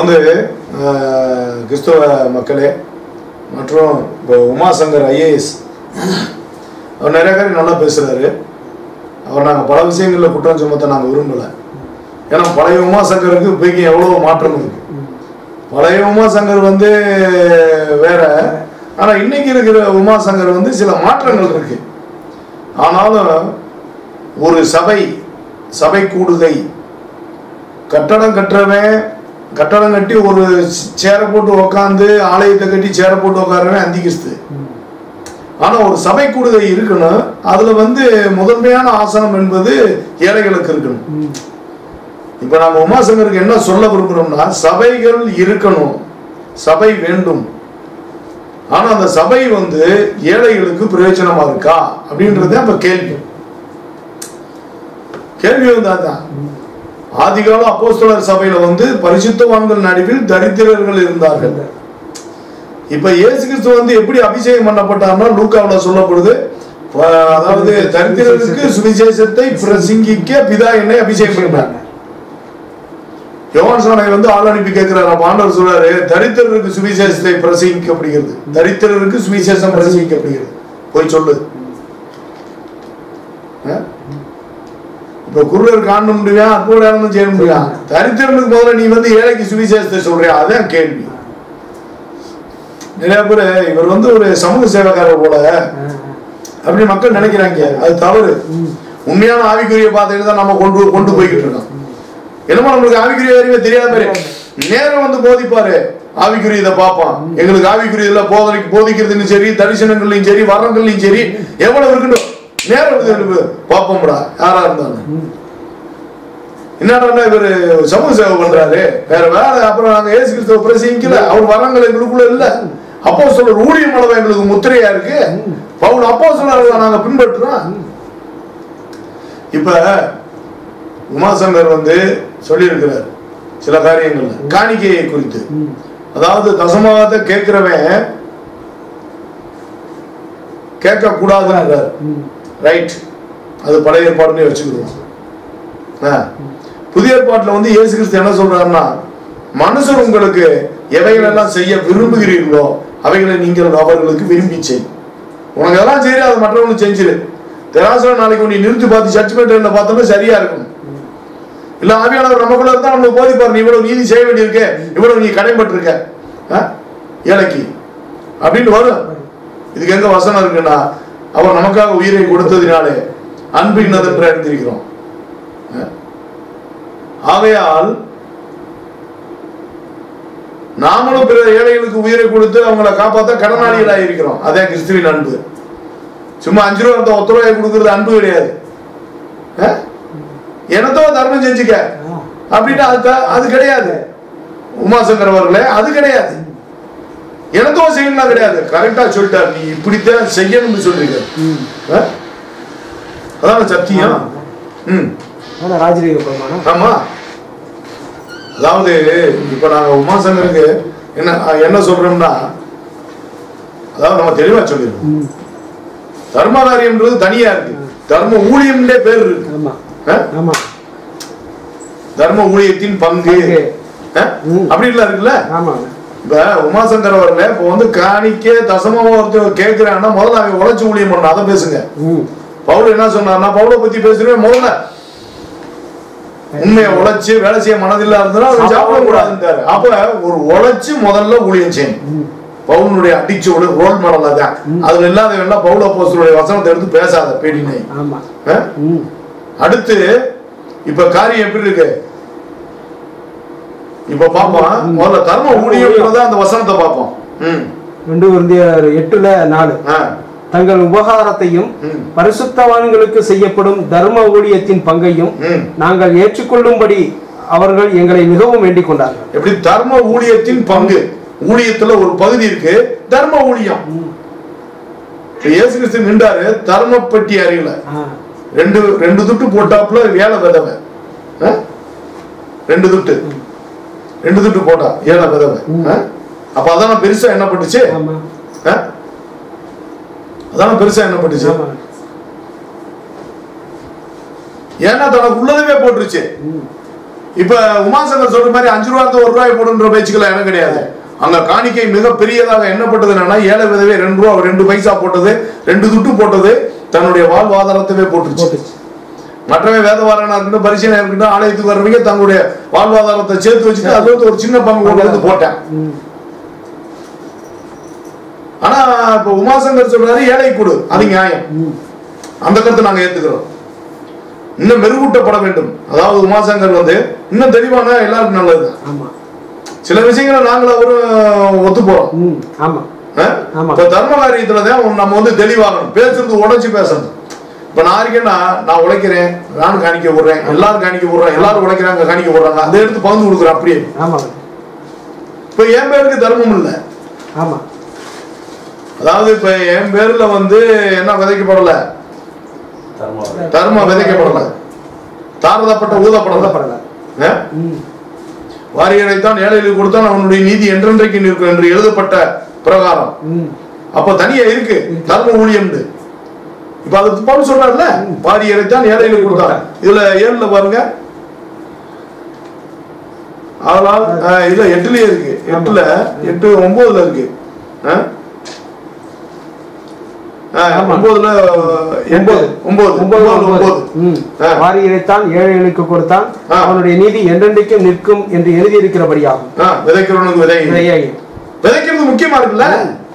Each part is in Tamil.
வந்து அஹ், கிறிஸ்தவ மக்களே மற்றும் இப்போ உமாசங்கர் ஐஏஎஸ் அவர் நிறைய காரியம் நல்லா பேசுகிறாரு அவர் நாங்கள் பல விஷயங்களில் குற்றம் சுமத்த நாங்கள் விரும்பலை ஏன்னா பழைய உமாசங்கருக்கு இப்போக்கி எவ்வளோ மாற்றம் இருக்கு பழைய உமாசங்கர் வந்து வேற ஆனால் இன்னைக்கு இருக்கிற உமாசங்கர் வந்து சில மாற்றங்கள் இருக்கு ஆனாலும் ஒரு சபை சபை கூடுகை கட்டடம் கட்டுறவன் கட்டடம் கட்டி ஒரு சேரை போட்டு உக்காந்து ஆலயத்தை கட்டி சேரை போட்டு உட்காரவன் அந்திகிறிஸ்து ஆனா ஒரு சபை கூடுகை இருக்கணும் அதுல வந்து முதன்மையான ஆசனம் என்பது ஏழைகளுக்கு இருக்கணும் இப்ப நாங்க உமாசங்கருக்கு என்ன சொல்ல விரும்புறோம்னா சபைகள் இருக்கணும் சபை வேண்டும் ஆனா அந்த சபை வந்து ஏழைகளுக்கு பிரயோஜனமா இருக்கா அப்படின்றது அப்ப கேள்வி கேள்வி வந்து அதான் ஆதிகால அப்போஸ்தலர் சபையில வந்து பரிசுத்தவான்கள் நடுவில் தரித்திரர்கள் இருந்தார்கள் இப்ப இயேசு கிறிஸ்து வந்து எப்படி அபிஷேகம் பண்ணப்பட்டார்னா லூக்காவுல சொல்லப்படுது ப- அதாவது தரித்திரருக்கு சுவிசேஷத்தை பிரசங்கிக்க பிதா என்னை அபிஷேகம் பண்ணார் யோவான் சாணை வந்து ஆள் அனுப்பி கேட்கிறார் அப்ப ஆண்டவர் சொல்றாரு தரித்திரருக்கு சுவிசேஷத்தை பிரசங்கிக்கப்படுகிறது தரித்திரருக்கு சுவிசேஷம் பிரசங்கிக்கப்படுகிறது போய் சொல்லு ஆ? இப்ப குருடர் காண முடியா அற்புதம் செய்ய முடியா தரித்திரனுக்கு முதல்ல நீ வந்து ஏழைக்கு சுவிசேஷத்தை சொல்றியா அதான் கேள்வி நிறைய பேர் இவர் வந்து ஒரு சமூக சேவக்காரர் போல அப்படி மக்கள் நினைக்கிறாங்க அது தவறு உண்மையான ஆவிக்குரிய பாதையில தான் நம்ம கொண்டு கொண்டு போய்கிட்டு இருக்கோம் என்னமோ நம்மளுக்கு ஆவிக்குரிய அறிவே தெரியாத மாதிரி நேரம் வந்து போதிப்பாரு ஆவிக்குரிய இதை பார்ப்பான் எங்களுக்கு ஆவிக்குரிய இதுல போதனைக்கு போதிக்கிறதுலையும் சரி தரிசனங்கள்லையும் சரி வரங்கள்லையும் சரி எவ்வளவு இருக்கட்டும் நேரம் வந்து பார்ப்போம்டா யாரா இருந்தாலும் என்னடா இவரு சமூக சேவை பண்றாரு வேற வேற அப்புறம் நாங்க ஏசு கிறிஸ்துவ பிரசங்கிக்கல அவர் வரங்கள் எங்களுக்குள்ள இல்ல அப்போ சொல்ற ஊழியம் அளவு எங்களுக்கு முத்திரையா இருக்கு பவுல் அப்போ சொல்ற நாங்க பின்பற்றுறோம் இப்ப உமாசங்கர் வந்து சொல்லியிருக்கிறார் சில காரியங்கள்ல காணிக்கையை குறித்து அதாவது தசமாவத்தை கேட்கிறவன் கேட்க கூடாதுன்றார் ரைட் அது பழைய ஏற்பாடுனே வச்சுக்கிடுவோம் ஆ. புதிய ஏற்பாட்டுல வந்து இயேசு கிறிஸ்து என்ன சொல்றாருன்னா மனுஷர் உங்களுக்கு எவைகள் எல்லாம் செய்ய விரும்புகிறீர்களோ அவைகளை நீங்கள் அவர்களுக்கு விரும்பி செய் உனக்கு எல்லாம் சரி அதை மற்றவங்களுக்கு செஞ்சிரு தெராசுல நாளைக்கு நீ நிறுத்தி பார்த்து ஜட்ஜ்மெண்ட் பார்த்தோம்னா சரியா இருக்கும் இல்ல ஆவியானவர் நமக்குள்ள இருந்தா நம்மளுக்கு போதிப்பார் நீ இவ்வளவு நீதி செய்ய வேண்டியிருக்கு இவ்வளவு நீ கடைபட்டிருக்க ஆ? ஏழைக்கு அப்படின்னு வரும் இதுக்கு எங்க வசனம் இருக்குன்னா அவர் நமக்காக உயிரை கொடுத்ததினாலே அன்பு இன்னதென்று அறிந்திருக்கிறோம் ஆ? ஆகையால் நாமளும் பிற ஏழைகளுக்கு உயிரை கொடுத்து அவங்கள காப்பாத்த கடனாளிகளாக இருக்கிறோம் அதே கிறிஸ்துவின் அன்பு சும்மா அஞ்சு ரூபா இருந்தா ஒத்த ரூபாய் கொடுக்கறது அன்பு கிடையாது ஆ? எனத்தோ தர்மம் செஞ்சுக்க அப்படின்னா அது த- அது கிடையாது உமாசங்கர் அவர்களே அது கிடையாது எனத்தோ செய்யணும் கிடையாது கரெக்டா சொல்லிட்டார் நீ இப்படித்தான் செய்யணும்னு சொல்றீங்க ஆ? அதான சத்தியம் ம் ஆனா ராஜரீக பிரமாணம் ஆமா அதாவது இப்ப நாங்க உமாசங்கருக்கு என்ன என்ன சொல்றோம்னா அதாவது நம்ம தெளிவா சொல்லிடுறோம் ம். தர்ம காரியம்ன்றது தனியா இருக்கு தர்ம ஊழியம்னே பேர் இருக்கு ஆமா ஆ? ஆமா தர்ம ஊழியத்தின் பங்கு பங்கு. ஆ? ம். அப்படி இல்ல இருக்குல்ல ஆமா இப்ப உமாசங்கர் அவர்கள இப்ப வந்து காணிக்க தசமமா ஒருத்தர் கேட்கிறான்னா முதல்ல அவன் உழைச்சு ஊழியம் பண்ணணும் அதை பேசுங்க ம் பவுல் என்ன சொன்னார்னா பவுலை பத்தி பேசுறேன் முதல்ல உண்மையை உழைச்சு வேலை செய்ய மனதில்லா இருந்தா அவன் சாப்பிட கூடாதுன்றாரு அப்ப ஒரு உழைச்சு முதல்ல ஊழியம் செய்யணும் ம். பவுனுடைய அடிச்சோடு ரோல் மாடல் அதான் அதுல இல்லாத வேணா பவுல போஸ்டருடைய வசனத்தை எடுத்து பேசாத பேடினை ஆமா ஆ? ம் அடுத்து இப்ப காரியம் எப்படி இருக்கு இப்ப பாப்போம் முதல்ல தர்ம ஊழியம்ன்றத அந்த வசனத்தை பார்ப்போம் ம் ரெண்டு குருந்தியர் எட்டுல நாலு ஆ தங்கள் உபகாரத்தையும் ம் பரிசுத்தவான்களுக்கு செய்யப்படும் தர்ம ஊழியத்தின் பங்கையும் ம் நாங்கள் ஏற்றுக்கொள்ளும்படி அவர்கள் எங்களை மிகவும் வேண்டிக் கொண்டார்கள் எப்படி தர்ம ஊழியத்தின் பங்கு ஊழியத்துல ஒரு பகுதி இருக்கு தர்ம ஊழியம் இப்ப இயேசு கிறிஸ்து நின்றாரு தர்மப்பட்டி அறையில ஆ, ரெண்டு ரெண்டு துட்டு போட்டாப்புல ஏழை விதவை ஆ? ரெண்டு துட்டு ரெண்டு துட்டு போட்டா ஏழை விதவை ஆ? அப்ப அதான பெருசா என்ன பண்ணுச்சு ஆமா ஆ? அதான பெருசா என்ன பண்ணுச்சு ஆமா ஏன்னா தனக்கு உள்ளதவே போட்டுருச்சு ம். இப்ப உமாசங்கர் சொல்ற மாதிரி அஞ்சு ரூபாய்க்கு ஒரு ரூபாய் போடுன்ற பேச்சுக்கள் எனக்கு கிடையாது அங்க காணிக்கை மிக பெரியதாக எண்ணப்பட்டது என்னன்னா ஏழை விதவை ரெண்டு ரூபா ரெண்டு பைசா போட்டது ரெண்டு துட்டு போட்டது தன்னுடைய வாழ்வாதாரத்தவே போட்டுருச்சு போட்டுச்சு மற்றவன் வேதவாரனா இருக்கட்டும் பரிசீலனை இருக்கட்டும் ஆலயத்துக்கு வர்றவங்க தங்களுடைய வாழ்வாதாரத்தை சேர்த்து வச்சுட்டு அதுல இருந்து ஒரு சின்ன பங்கு கொண்டு வந்து போட்டேன் ம். ஆனா இப்ப உமாசங்கர் சொல்றாரு ஏழை கொடு அது நியாயம் ம். அந்த கருத்தை நாங்க ஏத்துக்கிறோம் இன்னும் மெருகூட்டப்பட வேண்டும் அதாவது உமாசங்கர் வந்து இன்னும் தெளிவான எல்லாருக்கும் நல்லது ஆமா சில விஷயங்களை நாங்களும் அவரும் ஒத்து போறோம் ம் ஆமா ஆ? ஆமா. இப்ப தர்ம காரியத்துல தான் நம்ம வந்து தெளிவாகணும் பேசுறது உடைச்சு பேசணும் இப்ப நான் இருக்கேன்னா நான் உழைக்கிறேன் நானும் காணிக்க விடுறேன் எல்லாரும் காணிக்க விடுறேன் எல்லாரும் உழைக்கிறாங்க காணிக்க விடுறாங்க அதை எடுத்து பகிர்ந்து கொடுக்குறேன் அப்படியே ஆமா இப்ப என் பேருக்கு தர்மம் இல்லை ஆமா அதாவது இப்ப என் பேர்ல வந்து என்ன விதைக்கப்படல தர்மம் விதைக்கப்படல தாரதப்பட்ட ஊதப்படல சொல்லப்படல ஆ? ம் வாரியரைத்தான் ஏழைகளுக்கு கொடுத்தான் அவனுடைய நீதி என்றென்றைக்கு நிற்கும் என்று எழுதப்பட்ட பிரகாரம் ம் அப்ப தனியா இருக்கு தர்ம ஊழியம்னு இப்ப அது பவுல் சொல்றாருல்ல வாரியரைத்தான் ஏழைகளுக்கு கொடுத்தான் இதுல ஏழுல பாருங்க அதனால் ஆஹ், இதுல எட்டுலயே இருக்கு எட்டுல எட்டு ஒன்பதுல இருக்கு ஆ? ஆஹ், ஆமா. ஒன்பதுல எண்பது ஒன்பது ஒன்பது ஒன்பது ஒன்பது ஒன்பது ம் ஆ. வாரி இறைத்தான் ஏழைகளுக்கு கொடுத்தான் ஆ. அவனுடைய நீதி என்றென்றைக்கும் நிற்கும் என்று எழுதியிருக்கிறபடியாகும் ஆ, விதைக்கிறவனுக்கு விதை இறையாகி. விதைக்கிறது முக்கியமா இருக்குல்ல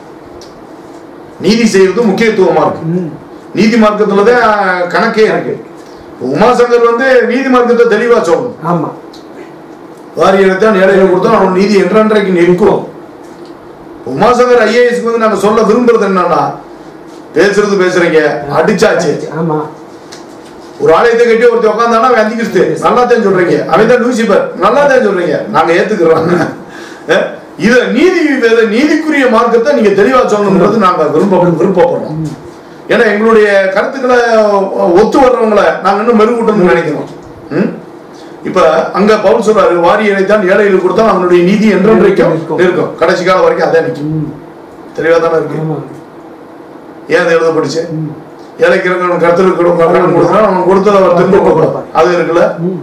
நீதி செய்யறது முக்கியத்துவமா இருக்கு ம் நீதி மார்க்கத்துலதான் கணக்கே இருக்கு உமாசங்கர் வந்து நீதி மார்க்கத்தை தெளிவா சொல்லணும் ஆமா வாரியத்தான் ஏழைகளை கொடுத்தா அவன் நீதி என்றென்றைக்கு நிற்கும் உமாசங்கர் ஐஏஎஸ் வந்து நாங்க சொல்ல விரும்புறது என்னன்னா பேசுறது பேசுறீங்க அடிச்சாச்சு ஆமா ஒரு ஆலயத்தை கட்டி ஒருத்தர் உட்காந்தானா அவன் அந்தி கிறிஸ்து நல்லா தான் சொல்றீங்க அவன் தான் லூசிபர் நல்லா தான் சொல்றீங்க நாங்க ஏத்துக்கிறோம் அஹ், இத நீதி இத நீதிக்குரிய மார்க்கத்தை நீங்க தெளிவா சொல்லணும்ன்றது நாங்க விரும்ப விருப்பப்படுறோம் ஏன்னா எங்களுடைய கருத்துக்களை ஒத்து வர்றவங்களை நாங்க இன்னும் மெருகூட்டணும்னு நினைக்கிறோம் ம்? இப்ப அங்க பவுல் சொல்றாரு வாரியரை தான் ஏழைகளுக்கு கொடுத்தா அவனுடைய நீதி என்றென்றைக்கும் நிற்கும். இருக்கும் கடைசி காலம் வரைக்கும் அதான் நிற்கும் ம் தெளிவா தானே இருக்கு ஆமா ஏன் அதை எழுதப்பட்டுச்சு ம் ஏழைக்கு இருக்கணும் கருத்துருக்கு கடன் கொடுக்குறான் அவன் கொடுத்ததை அவர் திரும்ப கொடுப்பான் அது இருக்குல்ல ம்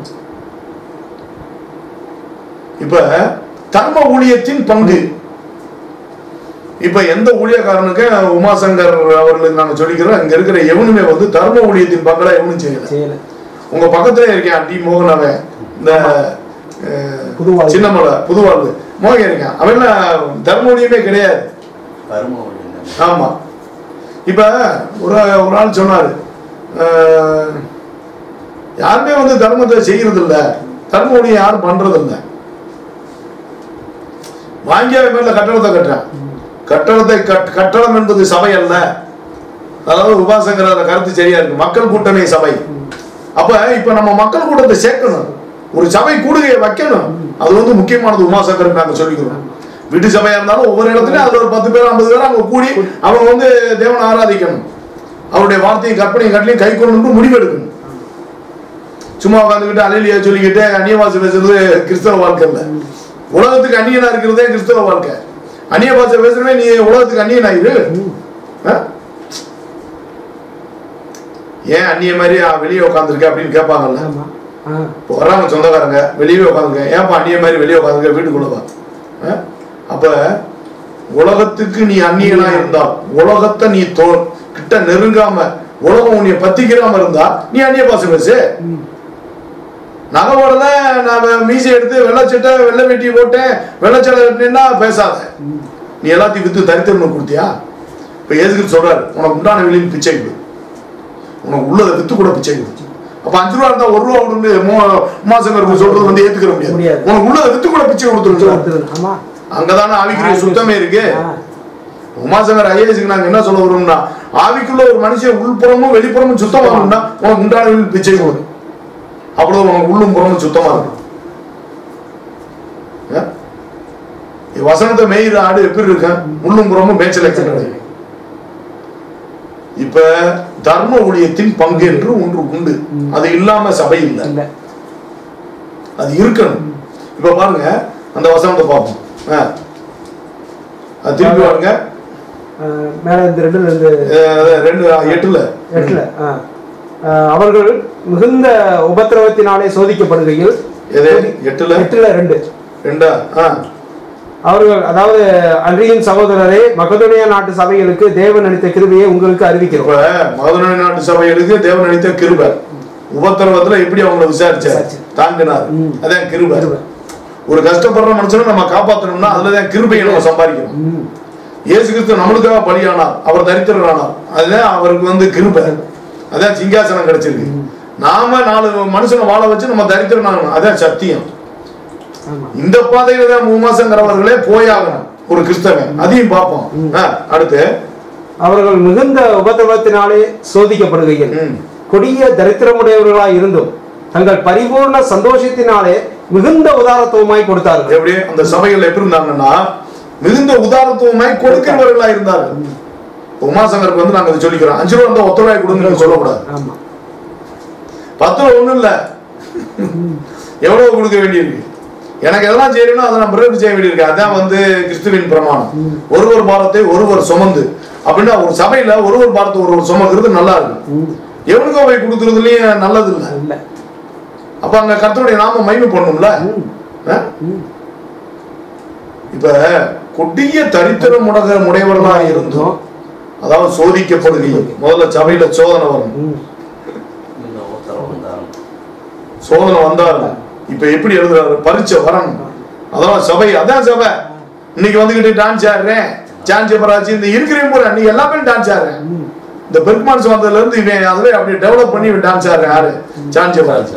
இப்ப தர்ம ஊழியத்தின் பங்கு இப்ப எந்த ஊழியக்காரனுக்கு உமாசங்கர் அவர்களுக்கு நாங்க சொல்லிக்கிறோம் இங்க இருக்கிற எவனுமே வந்து தர்ம ஊழியத்தின் பங்கெல்லாம் எவனும் செய்யல செய்யல உங்க பக்கத்துல இருக்கேன் டி மோகன் அவன் இந்த அஹ், புதுவாழ்வு. சின்னமலை புதுவாழ்வு மோகன் இருக்கான் அவன் தர்ம ஊழியமே கிடையாது ஆமா இப்ப ஒரு ஒரு ஆள் சொன்னாரு அஹ், யாருமே வந்து தர்மத்தை செய்யறது இல்ல தர்ம ஊழியம் யாரும் பண்றது இல்ல வாங்கிய மேல கட்டடத்தை கட்டுறான் கட்டடத்தை கட் கட்டடம் என்பது சபை அல்ல அதாவது உபாசங்கிற அந்த கருத்து சரியா இருக்கு மக்கள் கூட்டமே சபை அப்ப இப்ப நம்ம மக்கள் கூட்டத்தை சேர்க்கணும் ஒரு சபை கூடுகையை வைக்கணும் அது வந்து முக்கியமானது உமாசங்கருக்கு நாங்க சொல்லிக்கிறோம் வீட்டு சபையா இருந்தாலும் ஒவ்வொரு இடத்துலயும் அதுல ஒரு பத்து பேர் ஐம்பது பேர் அவங்க கூடி அவங்க வந்து தேவனை ஆராதிக்கணும் அவருடைய வார்த்தையும் கற்பனையும் கட்டளையும் கை கொண்டு முடிவெடுக்கணும் சும்மா உட்காந்துக்கிட்டு அலையிலியா சொல்லிக்கிட்டு அந்நியவாசி பேசுறது கிறிஸ்தவ வாழ்க்கை இல்ல உலகத்துக்கு அந்நியனா இருக்கிறதே கிறிஸ்தவ வாழ்க்கை அந்நிய பாஷை பேசுறவே நீ உலகத்துக்கு அந்நியன் ஆயிரு ஆ? ஏன் அந்நிய மாதிரி ஆ, வெளியே உட்காந்துருக்க அப்படின்னு கேட்பாங்கல்ல ஆமா ஆ இப்போ வர்றாங்க சொந்தக்காரங்க வெளியவே உட்காந்துருக்க ஏன்ப்பா அந்நிய மாதிரி வெளியே உட்காந்துருக்க வீட்டுக்குள்ள வா ஆ? அப்ப உலகத்துக்கு நீ அந்நியனா இருந்தால் உலகத்தை நீ தோ கிட்ட நெருங்காம உலகம் உன்னைய பத்திக்கிறாம இருந்தா நீ அந்நிய பாசம் பேசு ம் நகை போடல நான் மீசை எடுத்து வெள்ளச்சட்டை வெள்ளை வெட்டி போட்டேன் வெள்ளச்சடை கட்டினா பேசாத ம் நீ எல்லாத்தையும் வித்து தரித்திரணும் கொடுத்தியா இப்ப எதுக்கு சொல்றாரு உனக்கு உண்டான வெளியில் பிச்சை கொடு உனக்கு உள்ளதை வித்து கூட பிச்சை கொடு அப்ப அஞ்சு ரூபா இருந்தா ஒரு ரூபா கொடுன்னு உமாசங்கருக்கு சொல்றது வந்து ஏத்துக்கிற முடியாது முடியாது. உனக்கு உள்ளதை வித்து கூட பிச்சை கொடுத்துருச்சு ஆமா அங்கதானே ஆவிக்குரிய சுத்தமே இருக்கு ஆ. உமாசங்கர் ஐஏஎஸ்க்கு நாங்க என்ன சொல்ல வரோம்னா ஆவிக்குள்ள ஒரு மனுஷன் உள்புறமும் வெளிப்புறமும் சுத்தமாகணும்னா உனக்கு உண்டான வெளியில் பிச்சை கொடு அப்படி உனக்கு உள்ளும் புறமும் சுத்தமா இருக்கும் ஆ? வசனத்தை மேயிற ஆடு எப்படி இருக்கும் உள்ளும் புறமும் மேய்ச்சல் கிடையாது இப்ப தர்ம ஊழியத்தின் பங்கு என்று ஒன்று உண்டு அது இல்லாம சபை இல்லை இல்ல அது இருக்கணும் இப்ப பாருங்க அந்த வசனத்தை பார்ப்போம் ஆ. அது திருப்பி பாருங்க ஆ, மேல இந்த ரெண்டுல இருந்து அஹ் ரெண்டு எட்டுல எட்டுல ஆ. ஆ, அவர்கள் மிகுந்த உபத்திரவத்தினாலே சோதிக்கப்படுகையில் எது எட்டுல எட்டுல ரெண்டு ரெண்டா ஆ அவர்கள் அதாவது அன்றியின் சகோதரரே மக்கதுனியா நாட்டு சபைகளுக்கு தேவன் அளித்த கிருபையை உங்களுக்கு அறிவிக்கிறோம் இப்ப மதுரை நாட்டு சபைகளுக்கு தேவன் அளித்த கிருபை உபத்திரவத்துல எப்படி அவங்கள விசாரிச்சார் விசாரிச்சார். தாங்கினார் ம். அதான் கிருபை கிருபை. ஒரு கஷ்டப்படுற மனுஷனை நம்ம காப்பாத்தணும்னா அதுலதான் கிருபையை நம்ம சம்பாதிக்கணும் ம். இயேசு கிறிஸ்து நம்மளுக்காக பலியானார் அவர் தரித்திரரானார் அதுதான் அவருக்கு வந்து கிருபை அதான் சிங்காசனம் கிடைச்சிருக்கு நாம நாலு மனுஷனை வாழ வச்சு நம்ம தரித்திரனாகணும் அதான் சத்தியம் ஆமா இந்த பாதையில தான் மூமாசங்கிறவர்களே போயாகணும் ஒரு கிறிஸ்தவன் அதையும் பார்ப்போம் ஆ, அடுத்து அவர்கள் மிகுந்த உபதிரவத்தினாலே சோதிக்கப்படுகையில் ம். கொடிய தரித்திரமுடையவர்களாய் இருந்தும் தங்கள் பரிபூர்ண சந்தோஷத்தினாலே மிகுந்த உதாரத்துவமாய் கொடுத்தார்கள் எப்படி அந்த சபைகள் எப்படி இருந்தாங்கன்னா மிகுந்த உதாரணத்துவமாய் கொடுக்கிறவர்களா இருந்தார்கள் உமாசங்கருக்கு வந்து நாங்க இதை சொல்லிக்கிறோம் அஞ்சு ரூபா இருந்தா ஒத்த ரூபாய் கொடுங்க சொல்லக்கூடாது ஆமா பத்து ரூபா ஒண்ணும் இல்ல எவ்வளவு கொடுக்க வேண்டியிருக்கு எனக்கு எதெல்லாம் செய்யணும் அதை நான் பிறகு செய்ய வேண்டியிருக்கு அதான் வந்து கிறிஸ்துவின் பிரமாணம் ஒருவர் பாரத்தை ஒருவர் சுமந்து அப்படின்னா ஒரு சபையில ஒருவர் பாரத்தை ஒருவர் சுமக்கிறது நல்லா இருக்கு ம். எவனுக்கோ போய் கொடுக்கறதுலயும் நல்லது இல்ல இல்ல அப்ப அங்க கர்த்தருடைய நாம மகிமை பண்ணணும்ல ம். ஆ? ம். இப்ப கொடிய தரித்திரம் முடக முடையவர்களா இருந்தோம் அதாவது சோதிக்கப்படுகையில் முதல்ல சபையில சோதனை வரும் ம். இந்த உத்தரவு தான் சோதனை வந்தாரு இப்ப எப்படி எழுதுறாரு பரீட்சை வரணும் அதெல்லாம் சபை அதான் சபை இன்னைக்கு வந்துகிட்டு டான்ஸ் ஆடுறேன் சான்ஸ் பராச்சு இந்த இருக்கிறேன் போற நீ எல்லாமே டான்ஸ் ஆடுறேன் ம். இந்த பெர்க்மான்ஸ் வந்ததுல இருந்து இவன் அதுவே அப்படியே டெவலப் பண்ணி இவன் டான்ஸ் ஆடுறேன் யாரு சான்ஸ் பராஜ்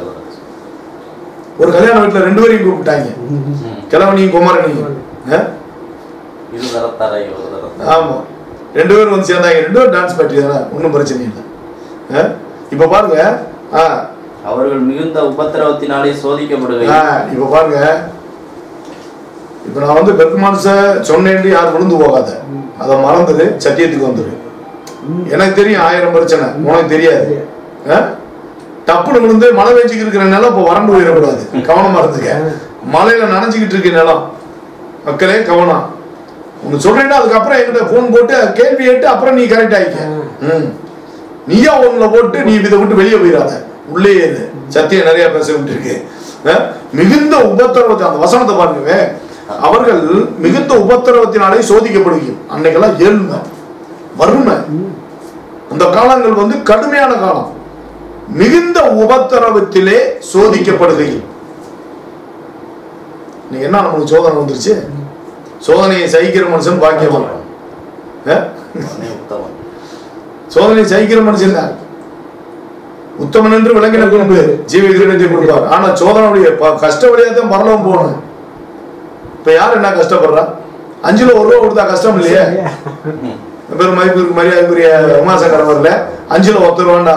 ஒரு கல்யாண வீட்டுல ரெண்டு பேரையும் கூப்பிட்டாங்க கிழவனையும் குமாரனையும் ஆ? இரு தரத்தாரை ஒரு தரத்தார் ஆமா ரெண்டு பேரும் வந்து சேர்ந்தாங்க ரெண்டு பேரும் டான்ஸ் பார்ட்டி தானே ஒன்றும் பிரச்சனை இல்லை ஆ? இப்ப பாருங்க ஆ அவர்கள் மிகுந்த உபத்திரவத்தினாலே ஆ, சோதிக்கப்படுகையில் இப்ப பாருங்க இப்ப நான் வந்து பெர்க்மான்ஸ சொன்னேன்னு யாரும் விழுந்து போகாத அதை மறந்துடு சத்தியத்துக்கு வந்துடு எனக்கு தெரியும் ஆயிரம் பிரச்சனை உனக்கு தெரியாது ஆ? டப்புனு விழுந்து மழை பெஞ்சுக்கிட்டு இருக்கிற நிலம் இப்போ வறண்டு போயிடக்கூடாது கவனமா இருந்துக்க மழையில நனைஞ்சுக்கிட்டு இருக்க நிலம் மக்களே கவனம் உனக்கு சொல்றேன்னா அதுக்கப்புறம் என்கிட்ட ஃபோன் போட்டு கேள்வி கேட்டு அப்புறம் நீ கரெக்ட் ஆயிக்க ம். நீயா ஒண்ணுல போட்டு நீ இதை விட்டு வெளியே போயிடாத உள்ளே இரு சத்தியம் நிறைய பேச வேண்டியிருக்கு அஹ்? மிகுந்த உபத்திரவத்தை அந்த வசனத்தை பாருங்க அவர்கள் மிகுந்த உபத்திரவத்தினாலே சோதிக்கப்படுகிறோம் அன்னைக்கெல்லாம் ஏழ்மை வறுமை அந்த காலங்கள் வந்து கடுமையான காலம் மிகுந்த உபத்திரவத்திலே சோதிக்கப்படுகையில் நீ என்ன நம்மளுக்கு சோதனை வந்துருச்சு சோதனையை சகிக்கிற மனுஷன் பாக்கியவான் அஹ்? அவனே உத்தமன் சோதனை சகிக்கிற மனுஷன் தான் உத்தமன் என்று விளங்கின பின்பு ஜீவ கிரீடத்தை கொடுப்பார் ஆனா சோதனையுடைய ப- கஷ்ட வழியா தான் பரலவும் போகணும் இப்ப யார் என்ன கஷ்டப்படுறா அஞ்சுல ஒரு ரூபா கொடுத்தா கஷ்டம் இல்லையே பெரும் மதிப்பிற்கு மரியாதைக்குரிய உமாசங்கர் வரல அஞ்சுல ஒத்த ரூபாண்டா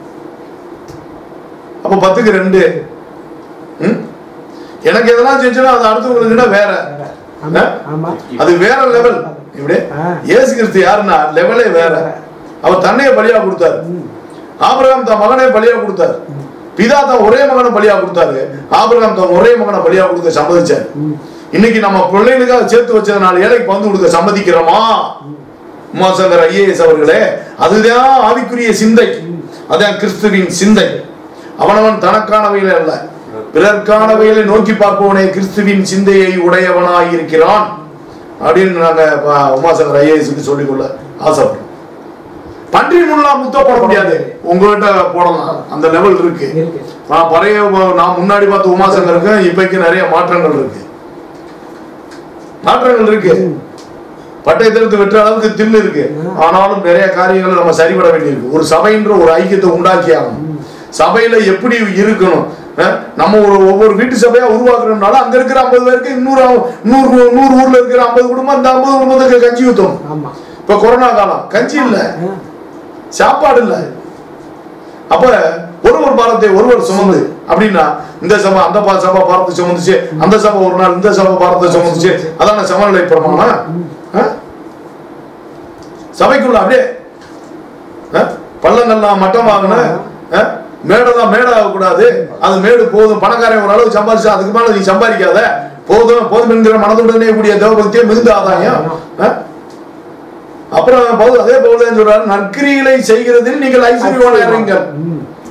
அப்ப பத்துக்கு ரெண்டு ம்? எனக்கு எதெல்லாம் செஞ்சோன்னா அது அடுத்தவங்களுக்கு வேற ஆமா ஆமா அது வேற லெவல் இப்படி ஆ. இயேசு கிறிஸ்து யாருன்னா லெவலே வேற அவர் தன்னையே பலியா கொடுத்தாரு ஆபிரகாம் தன் மகனை பலியா கொடுத்தாரு பிதா தன் ஒரே மகனை பலியா கொடுத்தாரு ஆபிரகாம் தன் ஒரே மகனை பலியா கொடுக்க சம்மதிச்சாரு இன்னைக்கு நம்ம பிள்ளைகளுக்காக சேர்த்து வச்சதுனால ஏழைக்கு பந்து கொடுக்க சம்மதிக்கிறோமா உமாசங்கர் ஐஏஎஸ் அவர்களே அதுதான் ஆவிக்குரிய சிந்தை அதான் கிறிஸ்துவின் சிந்தை அவனவன் தனக்கானவையில அல்ல பிறர்க்கானவைகளை நோக்கி பார்ப்பவனே கிறிஸ்துவின் சிந்தையை உடையவனாய் இருக்கிறான் அப்படின்னு நாங்க ப- உமாசங்கர் ஐஏஎஸ்க்கு சொல்லிக்கொள்ள ஆசைப்படுறோம் பன்றி முல்லாம் முத்த போட முடியாது உங்ககிட்ட போடலாம் அந்த லெவல் இருக்கு இருக்கு. நான் பழைய நான் முன்னாடி பார்த்த உமாசங்கருக்கு இப்பைக்கு நிறைய மாற்றங்கள் இருக்கு மாற்றங்கள் இருக்கு பட்டை தெரிந்து வெற்ற அளவுக்கு தில்லு இருக்கு ஆனாலும் நிறைய காரியங்கள் நம்ம சரிபட வேண்டியிருக்கு ஒரு சபைன்ற ஒரு ஐக்கியத்தை உண்டாக்கி ஆகணும் சபையில எப்படி இருக்கணும் அஹ், நம்ம ஒரு ஒவ்வொரு வீட்டு சபையா உருவாக்குறோம்னால அங்க இருக்கிற ஐம்பது பேருக்கு இன்னொரு நூறு நூறு ஊர்ல இருக்கிற ஐம்பது குடும்பம் அந்த ஐம்பது குடும்பத்துக்கு கஞ்சி ஊத்தணும் ஆமா இப்ப கொரோனா காலம் கஞ்சி இல்ல சாப்பாடு இல்ல அப்ப ஒருவர் பாரத்தை ஒருவர் சுமந்து அப்படின்னா இந்த சபை அந்த பா- சபை பாரத்தை சுமந்துச்சு அந்த சபை ஒரு நாள் இந்த சபை பாரத்தை சுமந்துச்சு அதான சமநிலை பிரமாணம் ஆ? சபைக்குள்ள அப்படியே ஆ? பள்ளங்கள்லாம் மட்டமாகணும் ஆ? மேடெல்லாம் மேடை ஆகக்கூடாது அது மேடு போதும் பணக்காரன் ஒரு அளவு சம்பாதிச்சா அதுக்கு மேல நீ சம்பாதிக்காத போதும் போதும் என்கிற மனதுடனே கூடிய தேவபக்தியே மிகுந்த ஆதாயம் ஆ? அப்புறம் பவுல் அதே பவுல் சொல்றாரு நற்கிரிகளை செய்கிறதில் நீங்கள் ஐஸ்வர்யவானீர்கள்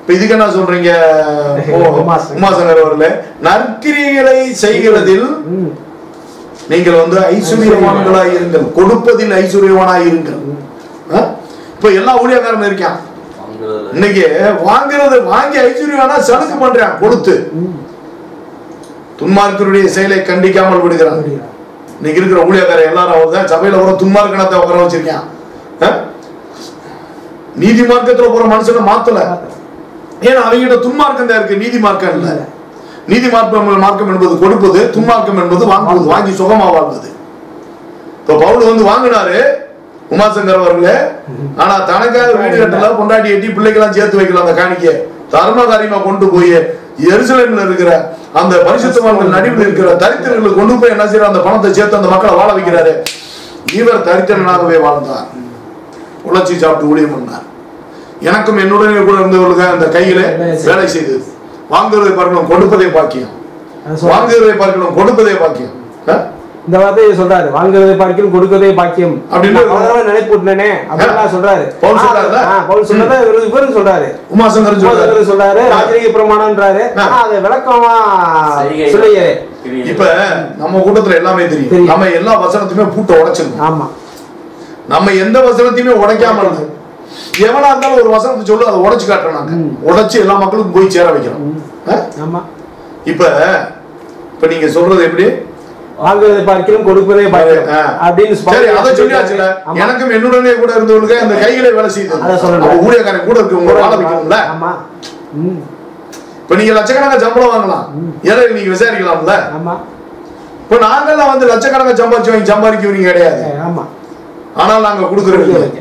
இப்ப இதுக்கு என்ன சொல்றீங்க ஓ, உமாசங்கர். உமாசங்கர் அவர்களே நற்கிரியைகளை செய்கிறதில் ம். நீங்கள் வந்து ஐஸ்வர்யவான்களாய் இருங்கள் கொடுப்பதில் ஐஸ்வர்யவானாய் இருங்கள் ஆ? இப்ப எல்லா ஊழியக்காரனும் இருக்கான் வாங்குறதுல இன்னைக்கு வாங்குறது வாங்கி ஐஸ்வர்யவானா சலுக்கு பண்றான் கொடுத்து ம். துன்மார்க்கருடைய செயலை கண்டிக்காமல் விடுகிறான் அப்படியா? இன்னைக்கு இருக்கிற ஊழியக்காரர் எல்லாரும் அவர் தான் சபையில கூட துன்மார்க்கணத்தை உட்கார வச்சிருக்கான் ஆ? நீதி மார்க்கத்துல போற மனுஷனை மாத்தல ஏன்னா அவங்கிட்ட துன்மார்க்கம் தான் இருக்கு நீதி மார்க்கம் இல்ல நீதி மார்க்கம் மார்க்கம் என்பது கொடுப்பது துன்மார்க்கம் என்பது வாங்குவது வாங்கி சுகமா வாழ்வது இப்ப பவுல் வந்து வாங்கினாரு உமாசங்கர் அவர்களே ஆனா தனக்காக வீடு கட்டல பொண்டாட்டி எட்டி பிள்ளைக்கெல்லாம் சேர்த்து வைக்கலாம் அந்த காணிக்க தர்ம காரியமா கொண்டு போய் எருசலேம்ல இருக்கிற அந்த பரிசுத்தவான்கள் நடுவில் இருக்கிற தரித்திரர்களுக்கு கொண்டு போய் என்ன செய்யற அந்த பணத்தை சேர்த்து அந்த மக்களை வாழ வைக்கிறாரு இவர் தரித்திரனாகவே வாழ்ந்தார் உழைச்சி சாப்பிட்டு ஊழியம் பண்ணார் எனக்கும் என்னுடனே கூட இருந்தவர்களுக்கு அந்த கையில வேலை செய்தது வாங்குவதை பார்க்கணும் கொடுப்பதை பாக்கியம் அது சொல்றாரு. வாங்குவதை பார்க்கணும் கொடுப்பதை பாக்கியம் ஆ? இந்த வார்த்தையை சொல்றாரு வாங்குறதை பார்க்கணும் கொடுக்கறதே பாக்கியம் அப்படின்னு நான் பல தடவை நினைப்பூட்டினே அப்படின்னு சொல்றாரு பவுல் சொல்றாருல? ஆ, பவுல் சொல்றத இவரு இவரும் சொல்றாரு உமாசங்கர் சொல்றாரு உமாசங்கர் சொல்றாரு ராஜரீக பிரமாணம்ன்றாரு ஆ. ஆனா அதை விளக்கமா செய்கை. சொல்லையே கிரியை. இப்ப நம்ம கூட்டத்துல எல்லாமே தெரியும் தெரியும். நம்ம எல்லா வசனத்தையுமே பூட்ட உடைச்சிருக்கோம் ஆமா நம்ம எந்த வசனத்தையுமே உடைக்காம இருந்தோம் எவனா இருந்தாலும் ஒரு வசனத்தை சொல்லு அதை உடைச்சு காட்டுறோம் நாங்க உடைச்சு எல்லா மக்களுக்கும் போய் சேர வைக்கிறோம் ஆ? ஆமா இப்ப இப்ப நீங்க சொல்றது எப்படி வாங்குறதை பார்க்கணும் கொடுப்பதே பாக்கியம் ஆ. அப்படின்னு சரி அதை சொல்லியாச்சுல ஆமா. எனக்கும் என்னுடனே கூட இருந்தவங்களுக்கு அந்த கைகளை வேலை செய்யுது அதை சொல்லணும். அப்ப ஊழியக்காரன் கூட இருக்கு உங்களை வாழ வைக்கணும்ல ஆமா ம். இப்ப நீங்க லட்சக்கணக்கா சம்பளம் வாங்கலாம் ஏழை நீங்க விசாரிக்கலாம்ல ஆமா இப்ப நாங்கெல்லாம் வந்து லட்சக்கணக்கா சம்பாதிச்சு வாங்கி சம்பாதிக்கவீங்க கிடையாது ஏ, ஆமா ஆனால் நாங்க கொடுக்குறோம்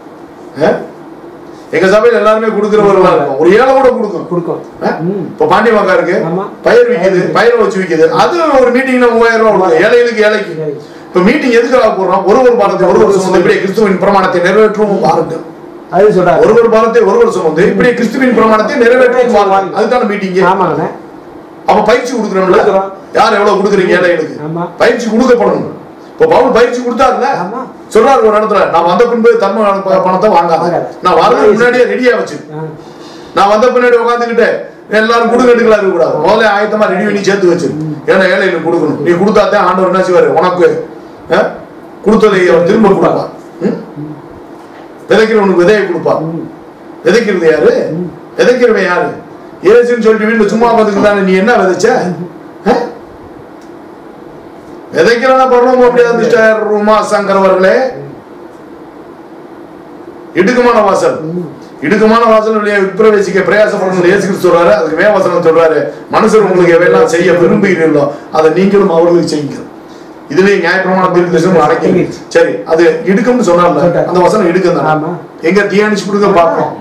எங்க சபையில எல்லாருமே கொடுக்குறவர்களா இருக்கும் ஒரு ஏழை கூட கொடுக்கும் கொடுக்கும் ஆ? ம். இப்ப பாண்டி மக்கா இருக்கு ஆமா. பயிர் விக்குது பயிரை வச்சு விக்குது அது ஒரு மீட்டிங்ல மூவாயிரம் ரூபாய் கொடுக்கும் ஏழைகளுக்கு ஏழைக்கு இப்ப மீட்டிங் எதுக்காக போடுறோம் ஒரு ஒரு பாரத்தை ஒரு ஒரு சுமந்து இப்படியே கிறிஸ்துவின் பிரமாணத்தை நிறைவேற்றவும் பாருங்கள் அது சொல்றாரு ஒரு ஒரு பாரத்தை ஒரு ஒரு சுமந்து இப்படியே கிறிஸ்துவின் பிரமாணத்தை நிறைவேற்றவும் பாருங்கள் அதுதான மீட்டிங் ஆமாங்கண்ணே அப்ப பயிற்சி கொடுக்குறோம்ல கொடுக்குறோம். யார் எவ்வளவு கொடுக்குறீங்க ஏழைகளுக்கு ஆமா. பயிற்சி கொடுக்கப்படணும் இப்ப பவுல் பயிற்சி கொடுத்தாருல ஆமா. சொல்றாரு ஒரு இடத்துல நான் வந்த பின்பு தர்ம ப- பணத்தை வாங்காத வாங்காத. நான் வரதுக்கு முன்னாடியே ரெடியா வச்சு ஆ. நான் வந்த பின்னாடி உட்காந்துக்கிட்டு எல்லாரும் கொடுக்கட்டுகளா இருக்க கூடாது முதல்ல ஆயத்தமா ரெடி பண்ணி சேர்த்து வச்சு ஏன்னா ஏழைகளுக்கு கொடுக்கணும் நீ கொடுத்தாதான் ஆண்டவர் என்ன செய்வாரு உனக்கு ஆ? கொடுத்ததை அவர் திரும்ப கொடுப்பார் ம்? விதைக்கிறவனுக்கு விதையை கொடுப்பார் விதைக்கிறது யாரு விதைக்கிறவன் யாரு ஏசுன்னு சொல்லிட்டு வீட்டுல சும்மா பார்த்துக்கிட்டு நீ என்ன விதைச்ச ஆ? விதைக்கிறவன பரவம் அப்படியா மிஸ்டர் உமா சங்கர் அவர்களே இடுக்கமான வாசல் இடுக்கமான வாசல் வழியா விப்பிரவேசிக்க பிரயாசப்படணும் இயேசு கிறிஸ்து சொல்றாரு அதுக்கு வேவசனம் சொல்றாரு மனுஷர் உங்களுக்கு எவையெல்லாம் செய்ய விரும்புகிறீர்களோ அதை நீங்களும் அவர்களுக்கு செய்யுங்க இதுலயே நியாயப்பிரமாண தீர்க்கதரிசனம் அடக்கி சரி அது இடுக்கம்னு சொன்னார்ல அந்த வசனம் இடுக்கம் ஆமா. தான் எங்க தியானிச்சு கொடுங்க பார்ப்போம்